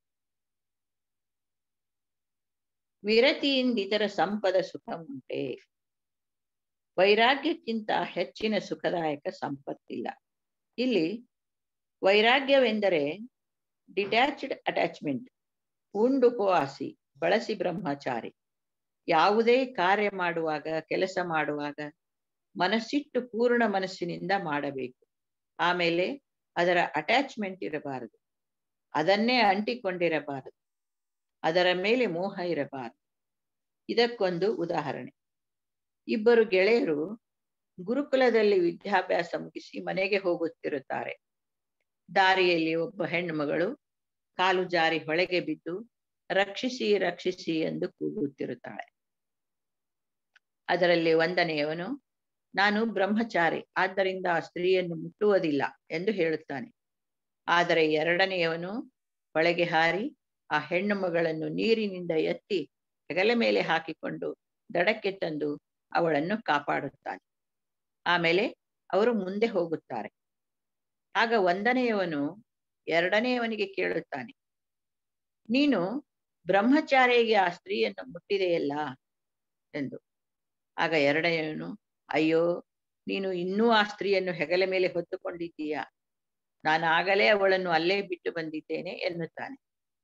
ವಿರತಿಯಿಂದ ಇತರ ಸಂಪದ ಸುಖ ಉಂಟೆ ವೈರಾಗ್ಯಕ್ಕಿಂತ ಹೆಚ್ಚಿನ ಸುಖದಾಯಕ ಸಂಪತ್ತಿಲ್ಲ ಇಲ್ಲಿ ವೈರಾಗ್ಯವೆಂದರೆ ಡಿಟ್ಯಾಚ್ಡ್ ಅಟ್ಯಾಚ್ಮೆಂಟ್ ಉಂಡುಪವಾಸಿ ಬಳಸಿ ಬ್ರಹ್ಮಚಾರಿ ಯಾವುದೇ ಕಾರ್ಯ ಮಾಡುವಾಗ ಕೆಲಸ ಮಾಡುವಾಗ ಮನಸ್ಸಿಟ್ಟು ಪೂರ್ಣ ಮನಸ್ಸಿನಿಂದ ಮಾಡಬೇಕು ಆಮೇಲೆ ಅದರ ಅಟ್ಯಾಚ್ಮೆಂಟ್ ಇರಬಾರದು ಅದನ್ನೇ ಅಂಟಿಕೊಂಡಿರಬಾರದು ಅದರ ಮೇಲೆ ಮೋಹ ಇರಬಾರದು ಇದಕ್ಕೊಂದು ಉದಾಹರಣೆ ಇಬ್ಬರು ಗೆಳೆಯರು ಗುರುಕುಲದಲ್ಲಿ ವಿದ್ಯಾಭ್ಯಾಸ ಮುಗಿಸಿ ಮನೆಗೆ ಹೋಗುತ್ತಿರುತ್ತಾರೆ ದಾರಿಯಲ್ಲಿ ಒಬ್ಬ ಹೆಣ್ಣು ಮಗಳು ಕಾಲು ಜಾರಿ ಹೊಳೆಗೆ ಬಿದ್ದು ರಕ್ಷಿಸಿ ರಕ್ಷಿಸಿ ಎಂದು ಕೂಗುತ್ತಿರುತ್ತಾಳೆ ಅದರಲ್ಲಿ ಒಂದನೆಯವನು ನಾನು ಬ್ರಹ್ಮಚಾರಿ ಆದ್ದರಿಂದ ಆ ಸ್ತ್ರೀಯನ್ನು ಮುಟ್ಟುವುದಿಲ್ಲ ಎಂದು ಹೇಳುತ್ತಾನೆ ಆದರೆ ಎರಡನೆಯವನು ಹೊಳೆಗೆ ಹಾರಿ ಆ ಹೆಣ್ಣು ಮಗಳನ್ನು ನೀರಿನಿಂದ ಎತ್ತಿ ಹೆಗಲ ಮೇಲೆ ಹಾಕಿಕೊಂಡು ದಡಕ್ಕೆ ತಂದು ಅವಳನ್ನು ಕಾಪಾಡುತ್ತಾನೆ ಆಮೇಲೆ ಅವರು ಮುಂದೆ ಹೋಗುತ್ತಾರೆ ಆಗ ಒಂದನೆಯವನು ಎರಡನೆಯವನಿಗೆ ಕೇಳುತ್ತಾನೆ ನೀನು ಬ್ರಹ್ಮಚಾರಿಗೆ ಆ ಸ್ತ್ರೀಯನ್ನು ಮುಟ್ಟಿದೆಯಲ್ಲ ಎಂದು ಆಗ ಎರಡನೆಯವನು ಅಯ್ಯೋ ನೀನು ಇನ್ನೂ ಆ ಸ್ತ್ರೀಯನ್ನು ಹೆಗಲ ಮೇಲೆ ಹೊತ್ತುಕೊಂಡಿದ್ದೀಯಾ ನಾನು ಆಗಲೇ ಅವಳನ್ನು ಅಲ್ಲೇ ಬಿಟ್ಟು ಬಂದಿದ್ದೇನೆ ಎನ್ನುತ್ತಾನೆ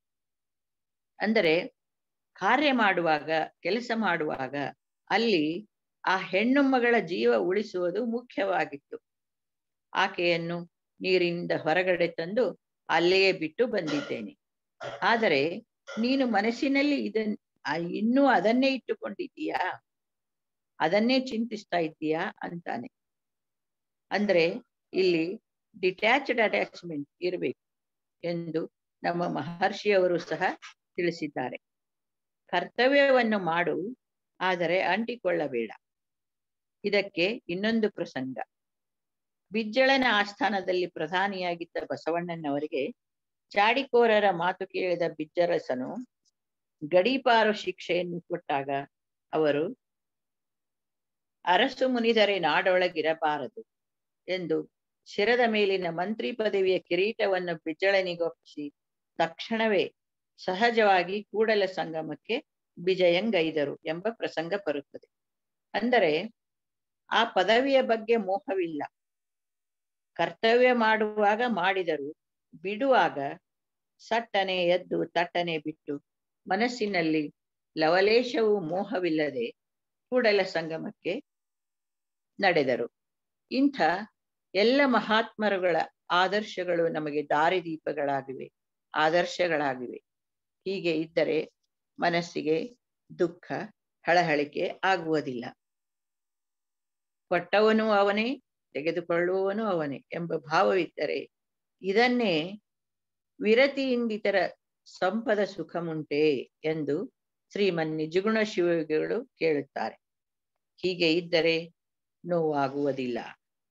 ಅಂದರೆ ಕಾರ್ಯ ಮಾಡುವಾಗ ಕೆಲಸ ಮಾಡುವಾಗ ಅಲ್ಲಿ ಆ ಹೆಣ್ಣು ಮಗಳ ಜೀವ ಉಳಿಸುವುದು ಮುಖ್ಯವಾಗಿತ್ತು ಆಕೆಯನ್ನು ನೀರಿನಿಂದ ಹೊರಗಡೆ ತಂದು ಅಲ್ಲಿಯೇ ಬಿಟ್ಟು ಬಂದಿದ್ದೇನೆ ಆದರೆ ನೀನು ಮನಸ್ಸಿನಲ್ಲಿ ಇದನ್ ಇನ್ನೂ ಅದನ್ನೇ ಇಟ್ಟುಕೊಂಡಿದ್ದೀಯಾ ಅದನ್ನೇ ಚಿಂತಿಸ್ತಾ ಇದ್ದೀಯಾ ಅಂತಾನೆ ಅಂದ್ರೆ ಇಲ್ಲಿ ಡಿಟ್ಯಾಚ್ಡ್ ಅಟ್ಯಾಚ್ಮೆಂಟ್ ಇರಬೇಕು ಎಂದು ನಮ್ಮ ಮಹರ್ಷಿಯವರು ಸಹ ತಿಳಿಸಿದ್ದಾರೆ ಕರ್ತವ್ಯವನ್ನು ಮಾಡು ಆದರೆ ಅಂಟಿಕೊಳ್ಳಬೇಡ ಇದಕ್ಕೆ ಇನ್ನೊಂದು ಪ್ರಸಂಗ ಬಿಜ್ಜಳನ ಆಸ್ಥಾನದಲ್ಲಿ ಪ್ರಧಾನಿಯಾಗಿದ್ದ ಬಸವಣ್ಣನವರಿಗೆ ಚಾಡಿಕೋರರ ಮಾತು ಕೇಳಿದ ಬಿಜ್ಜರಸನು ಗಡೀಪಾರು ಶಿಕ್ಷೆಯನ್ನು ಕೊಟ್ಟಾಗ ಅವರು ಅರಸು ಮುನಿದರೆ ನಾಡೊಳಗಿರಬಾರದು ಎಂದು ಶಿರದ ಮೇಲಿನ ಮಂತ್ರಿ ಪದವಿಯ ಕಿರೀಟವನ್ನು ಬಿಜ್ಜಳನಿಗೊಪ್ಪಿಸಿ ತಕ್ಷಣವೇ ಸಹಜವಾಗಿ ಕೂಡಲ ಸಂಗಮಕ್ಕೆ ವಿಜಯಂಗೈದರು ಎಂಬ ಪ್ರಸಂಗ ಬರುತ್ತದೆ ಅಂದರೆ ಆ ಪದವಿಯ ಬಗ್ಗೆ ಮೋಹವಿಲ್ಲ ಕರ್ತವ್ಯ ಮಾಡುವಾಗ ಮಾಡಿದರು ಬಿಡುವಾಗ ಸಟ್ಟನೆ ಎದ್ದು ತಟ್ಟನೆ ಬಿಟ್ಟು ಮನಸ್ಸಿನಲ್ಲಿ ಲವಲೇಶವೂ ಮೋಹವಿಲ್ಲದೆ ಕೂಡಲ ಸಂಗಮಕ್ಕೆ ನಡೆದರು ಇಂಥ ಎಲ್ಲ ಮಹಾತ್ಮರುಗಳ ಆದರ್ಶಗಳು ನಮಗೆ ದಾರಿದೀಪಗಳಾಗಿವೆ ಆದರ್ಶಗಳಾಗಿವೆ ಹೀಗೆ ಇದ್ದರೆ ಮನಸ್ಸಿಗೆ ದುಃಖ ಹಳಹಳಿಕೆ ಆಗುವುದಿಲ್ಲ ಕೊಟ್ಟವನು ಅವನೇ ತೆಗೆದುಕೊಳ್ಳುವವನು ಅವನೇ ಎಂಬ ಭಾವವಿದ್ದರೆ ಇದನ್ನೇ ವಿರತಿಯಿಂದಿತರ ಸಂಪದ ಸುಖಮುಂಟೆ ಎಂದು ಶ್ರೀಮನ್ ನಿಜಗುಣ ಶಿವಯೋಗಿಗಳು ಕೇಳುತ್ತಾರೆ ಹೀಗೆ ಇದ್ದರೆ ನೋವಾಗುವುದಿಲ್ಲ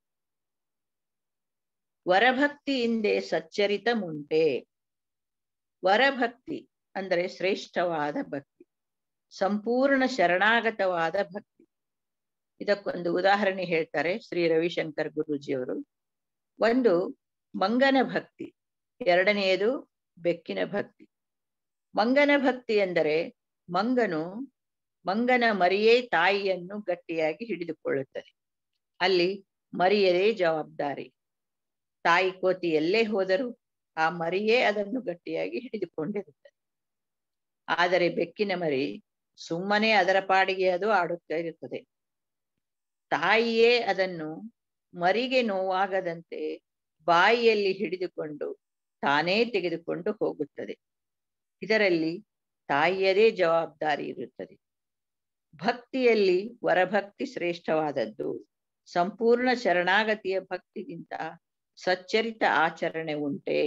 ವರಭಕ್ತಿಯಿಂದೆ ಸಚ್ಚರಿತ ಮುಂಟೆ ವರಭಕ್ತಿ ಅಂದರೆ ಶ್ರೇಷ್ಠವಾದ ಭಕ್ತಿ ಸಂಪೂರ್ಣ ಶರಣಾಗತವಾದ ಭಕ್ತಿ ಇದಕ್ಕೊಂದು ಉದಾಹರಣೆ ಹೇಳ್ತಾರೆ ಶ್ರೀ ರವಿಶಂಕರ್ ಗುರೂಜಿಯವರು ಒಂದು ಮಂಗನ ಭಕ್ತಿ ಎರಡನೆಯದು ಬೆಕ್ಕಿನ ಭಕ್ತಿ ಮಂಗನ ಭಕ್ತಿ ಎಂದರೆ ಮಂಗನು ಮಂಗನ ಮರಿಯೇ ತಾಯಿಯನ್ನು ಗಟ್ಟಿಯಾಗಿ ಹಿಡಿದುಕೊಳ್ಳುತ್ತದೆ ಅಲ್ಲಿ ಮರಿಯದೇ ಜವಾಬ್ದಾರಿ ತಾಯಿ ಕೋತಿ ಎಲ್ಲೇ ಹೋದರೂ ಆ ಮರಿಯೇ ಅದನ್ನು ಗಟ್ಟಿಯಾಗಿ ಹಿಡಿದುಕೊಂಡಿರುತ್ತದೆ ಆದರೆ ಬೆಕ್ಕಿನ ಮರಿ ಸುಮ್ಮನೆ ಅದರ ಪಾಡಿಗೆ ಅದು ಆಡುತ್ತಾ ಇರುತ್ತದೆ ತಾಯಿಯೇ ಅದನ್ನು ಮರಿಗೆ ನೋವಾಗದಂತೆ ಬಾಯಿಯಲ್ಲಿ ಹಿಡಿದುಕೊಂಡು ತಾನೇ ತೆಗೆದುಕೊಂಡು ಹೋಗುತ್ತದೆ ಇದರಲ್ಲಿ ತಾಯಿಯದೇ ಜವಾಬ್ದಾರಿ ಇರುತ್ತದೆ ಭಕ್ತಿಯಲ್ಲಿ ವರಭಕ್ತಿ ಶ್ರೇಷ್ಠವಾದದ್ದು ಸಂಪೂರ್ಣ ಶರಣಾಗತಿಯ ಭಕ್ತಿಗಿಂತ ಸಚ್ಚರಿತ ಆಚರಣೆ ಉಂಟೆ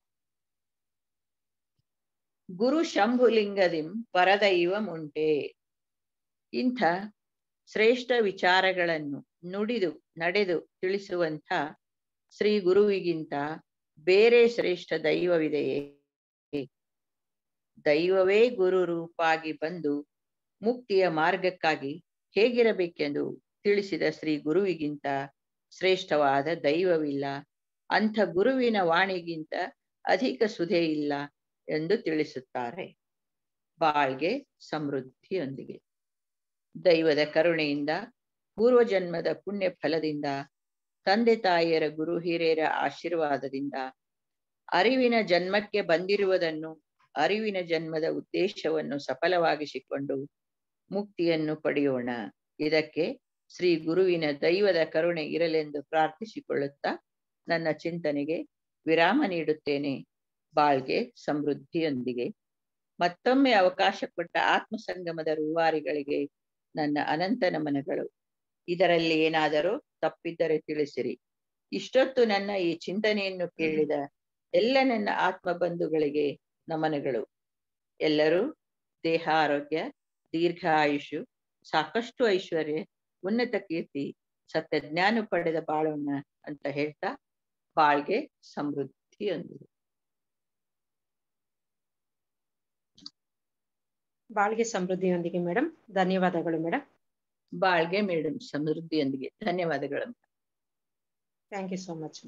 ಗುರು ಶಂಭುಲಿಂಗದಿಂ ಪರದೈವ ಮುಂಟೆ ಇಂಥ ಶ್ರೇಷ್ಠ ವಿಚಾರಗಳನ್ನು ನುಡಿದು ನಡೆದು ತಿಳಿಸುವಂಥ ಶ್ರೀ ಗುರುವಿಗಿಂತ ಬೇರೆ ಶ್ರೇಷ್ಠ ದೈವವಿದೆಯೇ ದೈವವೇ ಗುರು ರೂಪಾಗಿ ಬಂದು ಮುಕ್ತಿಯ ಮಾರ್ಗಕ್ಕಾಗಿ ಹೇಗಿರಬೇಕೆಂದು ತಿಳಿಸಿದ ಶ್ರೀ ಗುರುವಿಗಿಂತ ಶ್ರೇಷ್ಠವಾದ ದೈವವಿಲ್ಲ ಅಂಥ ಗುರುವಿನ ವಾಣಿಗಿಂತ ಅಧಿಕ ಸುಧೆ ಇಲ್ಲ ಎಂದು ತಿಳಿಸುತ್ತಾರೆ ಬಾಳ್ಗೆ ಸಮೃದ್ಧಿಯೊಂದಿಗೆ ದೈವದ ಕರುಣೆಯಿಂದ ಪೂರ್ವಜನ್ಮದ ಪುಣ್ಯ ಫಲದಿಂದ ತಂದೆ ತಾಯಿಯರ ಗುರು ಹಿರಿಯರ ಆಶೀರ್ವಾದದಿಂದ ಅರಿವಿನ ಜನ್ಮಕ್ಕೆ ಬಂದಿರುವುದನ್ನು ಅರಿವಿನ ಜನ್ಮದ ಉದ್ದೇಶವನ್ನು ಸಫಲವಾಗಿಸಿಕೊಂಡು ಮುಕ್ತಿಯನ್ನು ಪಡೆಯೋಣ ಇದಕ್ಕೆ ಶ್ರೀ ಗುರುವಿನ ದೈವದ ಕರುಣೆ ಇರಲೆಂದು ಪ್ರಾರ್ಥಿಸಿಕೊಳ್ಳುತ್ತಾ ನನ್ನ ಚಿಂತನೆಗೆ ವಿರಾಮ ನೀಡುತ್ತೇನೆ ಬಾಳ್ಗೆ ಸಮೃದ್ಧಿಯೊಂದಿಗೆ ಮತ್ತೊಮ್ಮೆ ಅವಕಾಶ ಕೊಟ್ಟ ಆತ್ಮ ಸಂಗಮದ ರೂವಾರಿಗಳಿಗೆ ನನ್ನ ಅನಂತ ನಮನಗಳು ಇದರಲ್ಲಿ ಏನಾದರೂ ತಪ್ಪಿದ್ದರೆ ತಿಳಿಸಿರಿ ಇಷ್ಟೊತ್ತು ನನ್ನ ಈ ಚಿಂತನೆಯನ್ನು ಕೇಳಿದ ಎಲ್ಲ ನನ್ನ ಆತ್ಮ ಬಂಧುಗಳಿಗೆ ನಮನಗಳು ಎಲ್ಲರೂ ದೇಹ ಆರೋಗ್ಯ ದೀರ್ಘ ಆಯುಷು ಸಾಕಷ್ಟು ಐಶ್ವರ್ಯ ಉನ್ನತ ಕೀರ್ತಿ ಸತ್ಯ ಜ್ಞಾನ ಪಡೆದ ಬಾಳೋಣ ಅಂತ ಹೇಳ್ತಾ ಬಾಳ್ಗೆ ಸಮೃದ್ಧಿಯೊಂದಿಗೆ ಬಾಳ್ಗೆ ಸಮೃದ್ಧಿಯೊಂದಿಗೆ ಮೇಡಮ್ ಧನ್ಯವಾದಗಳು ಮೇಡಮ್ ಬಾಳ್ಗೆ ಮೇಡಮ್ ಸಮೃದ್ಧಿಯೊಂದಿಗೆ ಧನ್ಯವಾದಗಳು ಥ್ಯಾಂಕ್ ಯು ಸೋ ಮಚ್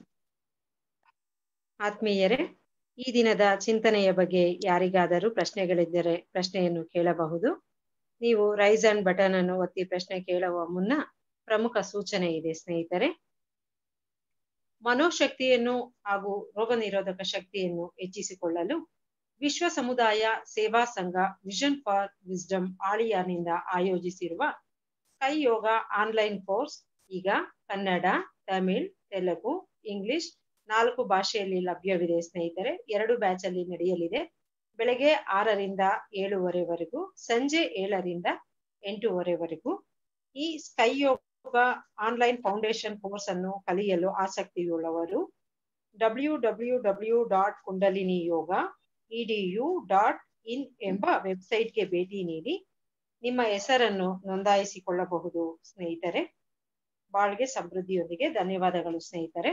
ಆತ್ಮೀಯರೇ ಈ ದಿನದ ಚಿಂತನೆಯ ಬಗ್ಗೆ ಯಾರಿಗಾದರೂ ಪ್ರಶ್ನೆಗಳಿದ್ದರೆ ಪ್ರಶ್ನೆಯನ್ನು ಕೇಳಬಹುದು ನೀವು ರೈಸ್ ಅಂಡ್ ಬಟನ್ ಅನ್ನು ಒತ್ತಿ ಪ್ರಶ್ನೆ ಕೇಳುವ ಮುನ್ನ ಪ್ರಮುಖ ಸೂಚನೆ ಇದೆ ಸ್ನೇಹಿತರೆ ಮನೋಶಕ್ತಿಯನ್ನು ಹಾಗೂ ರೋಗ ನಿರೋಧಕ ಶಕ್ತಿಯನ್ನು ಹೆಚ್ಚಿಸಿಕೊಳ್ಳಲು ವಿಶ್ವ ಸಮುದಾಯ ಸೇವಾ ಸಂಘ ವಿಷನ್ ಫಾರ್ ವಿಸ್ಡಮ್ ಆಳಿಯಾನಿಂದ ಆಯೋಜಿಸಿರುವ ಕೈ ಯೋಗ ಆನ್ಲೈನ್ ಕೋರ್ಸ್ ಈಗ ಕನ್ನಡ ತಮಿಳ್ ತೆಲುಗು ಇಂಗ್ಲಿಷ್ ನಾಲ್ಕು ಭಾಷೆಯಲ್ಲಿ ಲಭ್ಯವಿದೆ ಸ್ನೇಹಿತರೆ ಎರಡು ಬ್ಯಾಚ್ ಅಲ್ಲಿ ನಡೆಯಲಿದೆ ಬೆಳಗ್ಗೆ ಆರರಿಂದ ಏಳುವರೆವರೆಗೂ ಸಂಜೆ ಏಳರಿಂದ ಎಂಟೂವರೆವರೆಗೂ ಈ SKY yoga online foundation course ಅನ್ನು ಕಲಿಯಲು ಆಸಕ್ತಿಯುಳ್ಳವರು W W W dot Kundalini yoga edu dot in ಎಂಬ ವೆಬ್ಸೈಟ್ಗೆ ಭೇಟಿ ನೀಡಿ ನಿಮ್ಮ ಹೆಸರನ್ನು ನೋಂದಾಯಿಸಿಕೊಳ್ಳಬಹುದು ಸ್ನೇಹಿತರೆ ಬಾಳ್ಗೆ ಸಮೃದ್ಧಿಯೊಂದಿಗೆ ಧನ್ಯವಾದಗಳು ಸ್ನೇಹಿತರೆ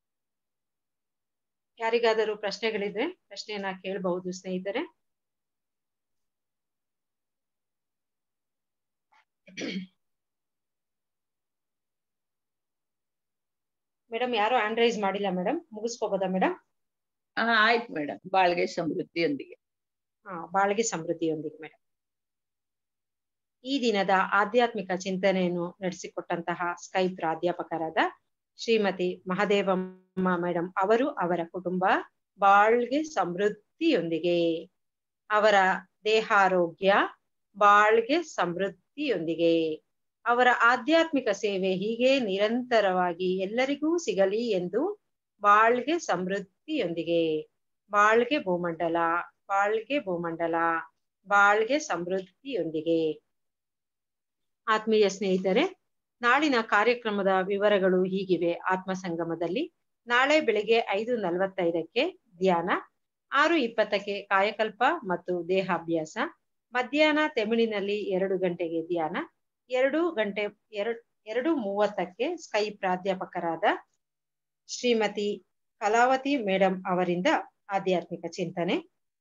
ಯಾರಿಗಾದರೂ ಪ್ರಶ್ನೆಗಳಿದ್ರೆ ಪ್ರಶ್ನೆಯನ್ನ ಕೇಳಬಹುದು ಸ್ನೇಹಿತರೆ ಮೇಡಮ್ ಯಾರು ಹ್ಯಾಂಡ್ ರೈಸ್ ಮಾಡಿಲ್ಲ ಮೇಡಮ್ ಮುಗಿಸ್ಕೋಬೋದಾ ಮೇಡಮ್ ಹಾ ಆಯ್ತು ಮೇಡಮ್ ಬಾಳ್ಗೆ ಸಮೃದ್ಧಿಯೊಂದಿಗೆ ಹಾ ಬಾಳ್ಗೆ ಸಮೃದ್ಧಿಯೊಂದಿಗೆ ಮೇಡಮ್ ಈ ದಿನದ ಆಧ್ಯಾತ್ಮಿಕ ಚಿಂತನೆಯನ್ನು ನಡೆಸಿಕೊಟ್ಟಂತಹ ಸ್ಕೈ ಪ್ರಾಧ್ಯಾಪಕರಾದ ಶ್ರೀಮತಿ ಮಹದೇವಮ್ಮ ಮೇಡಮ್ ಅವರು ಅವರ ಕುಟುಂಬ ಬಾಳ್ಗೆ ಸಮೃದ್ಧಿಯೊಂದಿಗೆ ಅವರ ದೇಹಾರೋಗ್ಯ ಬಾಳ್ಗೆ ಸಮೃದ್ಧಿಯೊಂದಿಗೆ ಅವರ ಆಧ್ಯಾತ್ಮಿಕ ಸೇವೆ ಹೀಗೆ ನಿರಂತರವಾಗಿ ಎಲ್ಲರಿಗೂ ಸಿಗಲಿ ಎಂದು ಬಾಳ್ಗೆ ಸಮೃದ್ಧಿಯೊಂದಿಗೆ ಬಾಳ್ಗೆ ಭೂಮಂಡಲ ಬಾಳ್ಗೆ ಭೂಮಂಡಲ ಬಾಳ್ಗೆ ಸಮೃದ್ಧಿಯೊಂದಿಗೆ ಆತ್ಮೀಯ ಸ್ನೇಹಿತರೆ ನಾಳಿನ ಕಾರ್ಯಕ್ರಮದ ವಿವರಗಳು ಹೀಗಿವೆ ಆತ್ಮ ಸಂಗಮದಲ್ಲಿ ನಾಳೆ ಬೆಳಿಗ್ಗೆ ಐದು ನಲವತ್ತೈದಕ್ಕೆ ಧ್ಯಾನ ಆರು ಇಪ್ಪತ್ತಕ್ಕೆ ಕಾಯಕಲ್ಪ ಮತ್ತು ದೇಹಾಭ್ಯಾಸ ಮಧ್ಯಾಹ್ನ ತೆಮಿಳಿನಲ್ಲಿ ಎರಡು ಗಂಟೆಗೆ ಧ್ಯಾನ ಎರಡು ಗಂಟೆ ಎರಡು ಎರಡು ಮೂವತ್ತಕ್ಕೆ ಸ್ಕೈ ಪ್ರಾಧ್ಯಾಪಕರಾದ ಶ್ರೀಮತಿ ಕಲಾವತಿ ಮೇಡಮ್ ಅವರಿಂದ ಆಧ್ಯಾತ್ಮಿಕ ಚಿಂತನೆ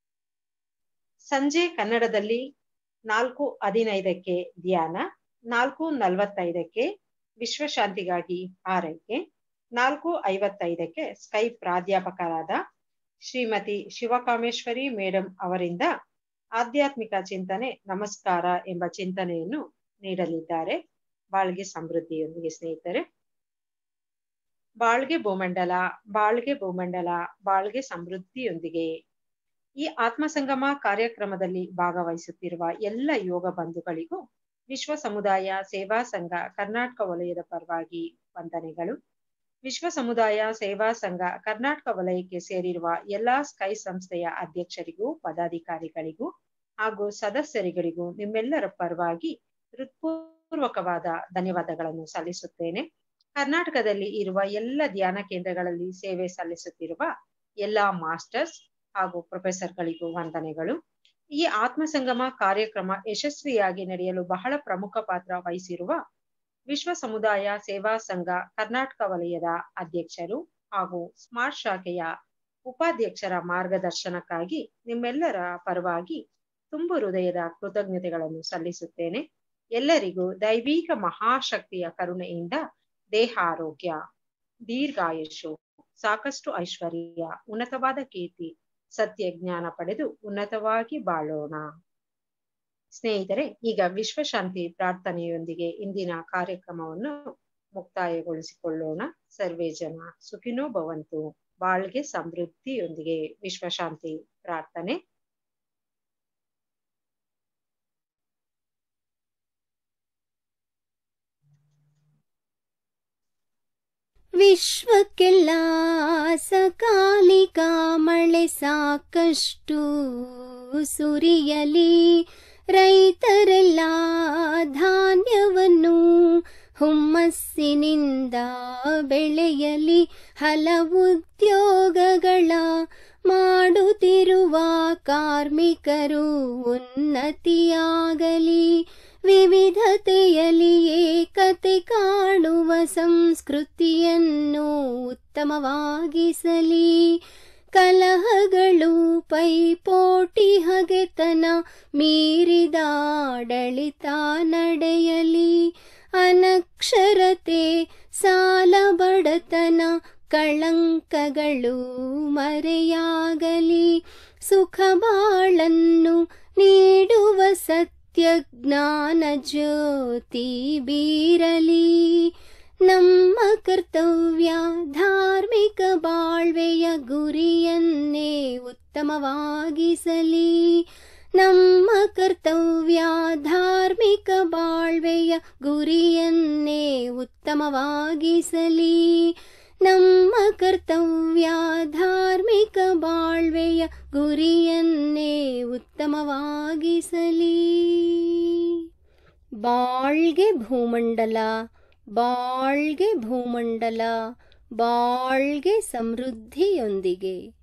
ಸಂಜೆ ಕನ್ನಡದಲ್ಲಿ ನಾಲ್ಕು ಹದಿನೈದಕ್ಕೆ ಧ್ಯಾನ ನಾಲ್ಕು ನಲವತ್ತೈದಕ್ಕೆ ವಿಶ್ವಶಾಂತಿಗಾಗಿ ಆರೈಕೆ ನಾಲ್ಕು ಐವತ್ತೈದಕ್ಕೆ ಸ್ಕೈ ಪ್ರಾಧ್ಯಾಪಕರಾದ ಶ್ರೀಮತಿ ಶಿವಕಾಮೇಶ್ವರಿ ಮೇಡಮ್ ಅವರಿಂದ ಆಧ್ಯಾತ್ಮಿಕ ಚಿಂತನೆ ನಮಸ್ಕಾರ ಎಂಬ ಚಿಂತನೆಯನ್ನು ನೀಡಲಿದ್ದಾರೆ ಬಾಳ್ಗೆ ಸಮೃದ್ಧಿಯೊಂದಿಗೆ ಸ್ನೇಹಿತರೆ ಬಾಳ್ಗೆ ಭೂಮಂಡಲ ಬಾಳ್ಗೆ ಭೂಮಂಡಲ ಬಾಳ್ಗೆ ಸಮೃದ್ಧಿಯೊಂದಿಗೆ ಈ ಆತ್ಮ ಸಂಗಮ ಕಾರ್ಯಕ್ರಮದಲ್ಲಿ ಭಾಗವಹಿಸುತ್ತಿರುವ ಎಲ್ಲ ಯೋಗ ಬಂಧುಗಳಿಗೂ ವಿಶ್ವ ಸಮುದಾಯ ಸೇವಾ ಸಂಘ ಕರ್ನಾಟಕ ವಲಯದ ಪರವಾಗಿ ವಂದನೆಗಳು ವಿಶ್ವ ಸಮುದಾಯ ಸೇವಾ ಸಂಘ ಕರ್ನಾಟಕ ವಲಯಕ್ಕೆ ಸೇರಿರುವ ಎಲ್ಲಾ ಸ್ಕೈ ಸಂಸ್ಥೆಯ ಅಧ್ಯಕ್ಷರಿಗೂ ಪದಾಧಿಕಾರಿಗಳಿಗೂ ಹಾಗೂ ಸದಸ್ಯರಿಗಳಿಗೂ ನಿಮ್ಮೆಲ್ಲರ ಪರವಾಗಿ ಹೃತ್ಪೂರ್ವಕವಾದ ಧನ್ಯವಾದಗಳನ್ನು ಸಲ್ಲಿಸುತ್ತೇನೆ ಕರ್ನಾಟಕದಲ್ಲಿ ಇರುವ ಎಲ್ಲ ಧ್ಯಾನ ಕೇಂದ್ರಗಳಲ್ಲಿ ಸೇವೆ ಸಲ್ಲಿಸುತ್ತಿರುವ ಎಲ್ಲಾ ಮಾಸ್ಟರ್ಸ್ ಹಾಗೂ ಪ್ರೊಫೆಸರ್ಗಳಿಗೂ ವಂದನೆಗಳು ಈ ಆತ್ಮ ಸಂಗಮ ಕಾರ್ಯಕ್ರಮ ಯಶಸ್ವಿಯಾಗಿ ನಡೆಯಲು ಬಹಳ ಪ್ರಮುಖ ಪಾತ್ರ ವಹಿಸಿರುವ ವಿಶ್ವ ಸಮುದಾಯ ಸೇವಾ ಸಂಘ ಕರ್ನಾಟಕ ವಲಯದ ಅಧ್ಯಕ್ಷರು ಹಾಗೂ ಸ್ಮಾರ್ಟ್ ಶಾಖೆಯ ಉಪಾಧ್ಯಕ್ಷರ ಮಾರ್ಗದರ್ಶನಕ್ಕಾಗಿ ನಿಮ್ಮೆಲ್ಲರ ಪರವಾಗಿ ತುಂಬು ಹೃದಯದ ಕೃತಜ್ಞತೆಗಳನ್ನು ಸಲ್ಲಿಸುತ್ತೇನೆ ಎಲ್ಲರಿಗೂ ದೈವಿಕ ಮಹಾಶಕ್ತಿಯ ಕರುಣೆಯಿಂದ ದೇಹ ಆರೋಗ್ಯ ದೀರ್ಘಾಯುಷು ಸಾಕಷ್ಟು ಐಶ್ವರ್ಯ ಉನ್ನತವಾದ ಕೀರ್ತಿ ಸತ್ಯ ಜ್ಞಾನ ಪಡೆದು ಉನ್ನತವಾಗಿ ಬಾಳೋಣ ಸ್ನೇಹಿತರೆ ಈಗ ವಿಶ್ವಶಾಂತಿ ಪ್ರಾರ್ಥನೆಯೊಂದಿಗೆ ಇಂದಿನ ಕಾರ್ಯಕ್ರಮವನ್ನು ಮುಕ್ತಾಯಗೊಳಿಸಿಕೊಳ್ಳೋಣ ಸರ್ವೇ ಜನ ಸುಖಿನೋ ಭವಂತು ಬಾಳ್ಗೆ ಸಮೃದ್ಧಿಯೊಂದಿಗೆ ವಿಶ್ವಶಾಂತಿ ಪ್ರಾರ್ಥನೆ ವಿಶ್ವಕ್ಕೆಲ್ಲ ಸಕಾಲಿಕ ಮಳೆ ಸಾಕಷ್ಟು ಸುರಿಯಲಿ ರೈತರೆಲ್ಲ ಧಾನ್ಯವನ್ನು ಹುಮ್ಮಸ್ಸಿನಿಂದ ಬೆಳೆಯಲಿ ಹಲವು ಉದ್ಯೋಗಗಳ ಮಾಡುತ್ತಿರುವ ಕಾರ್ಮಿಕರು ಉನ್ನತಿಯಾಗಲಿ ವಿವಿಧತೆಯಲ್ಲಿ ಏಕತೆ ಕಾಣುವ ಸಂಸ್ಕೃತಿಯನ್ನು ಉತ್ತಮವಾಗಿಸಲಿ ಕಲಹಗಳು ಪೈಪೋಟಿ ಹಗೆತನ ಮೀರಿದ ಆಡಳಿತ ನಡೆಯಲಿ ಅನಕ್ಷರತೆ ಸಾಲ ಬಡತನ ಕಳಂಕಗಳು ಮರೆಯಾಗಲಿ ಸುಖ ಬಾಳನ್ನು ನೀಡುವ ಸತ್ಯ ಜ್ಞಾನ ಜ್ಯೋತಿ ಬೀರಲಿ ನಮ್ಮ ಕರ್ತವ್ಯ ಧಾರ್ಮಿಕ ಬಾಳ್ವೆಯ ಗುರಿಯನ್ನೇ ಉತ್ತಮವಾಗಿಸಲಿ ನಮ್ಮ ಕರ್ತವ್ಯ ಧಾರ್ಮಿಕ ಬಾಳ್ವೆಯ ಗುರಿಯನ್ನೇ ಉತ್ತಮವಾಗಿಸಲಿ ನಮ್ಮ ಕರ್ತವ್ಯ ಧಾರ್ಮಿಕ ಬಾಳ್ವೆಯ ಗುರಿಯನ್ನೇ ಉತ್ತಮವಾಗಿಸಲಿ ಬಾಳ್ಗೆ ಭೂಮಂಡಲ ಬಾಳ್ಗೆ ಭೂಮಂಡಲ ಬಾಳ್ಗೆ ಸಮೃದ್ಧಿಯೊಂದಿಗೆ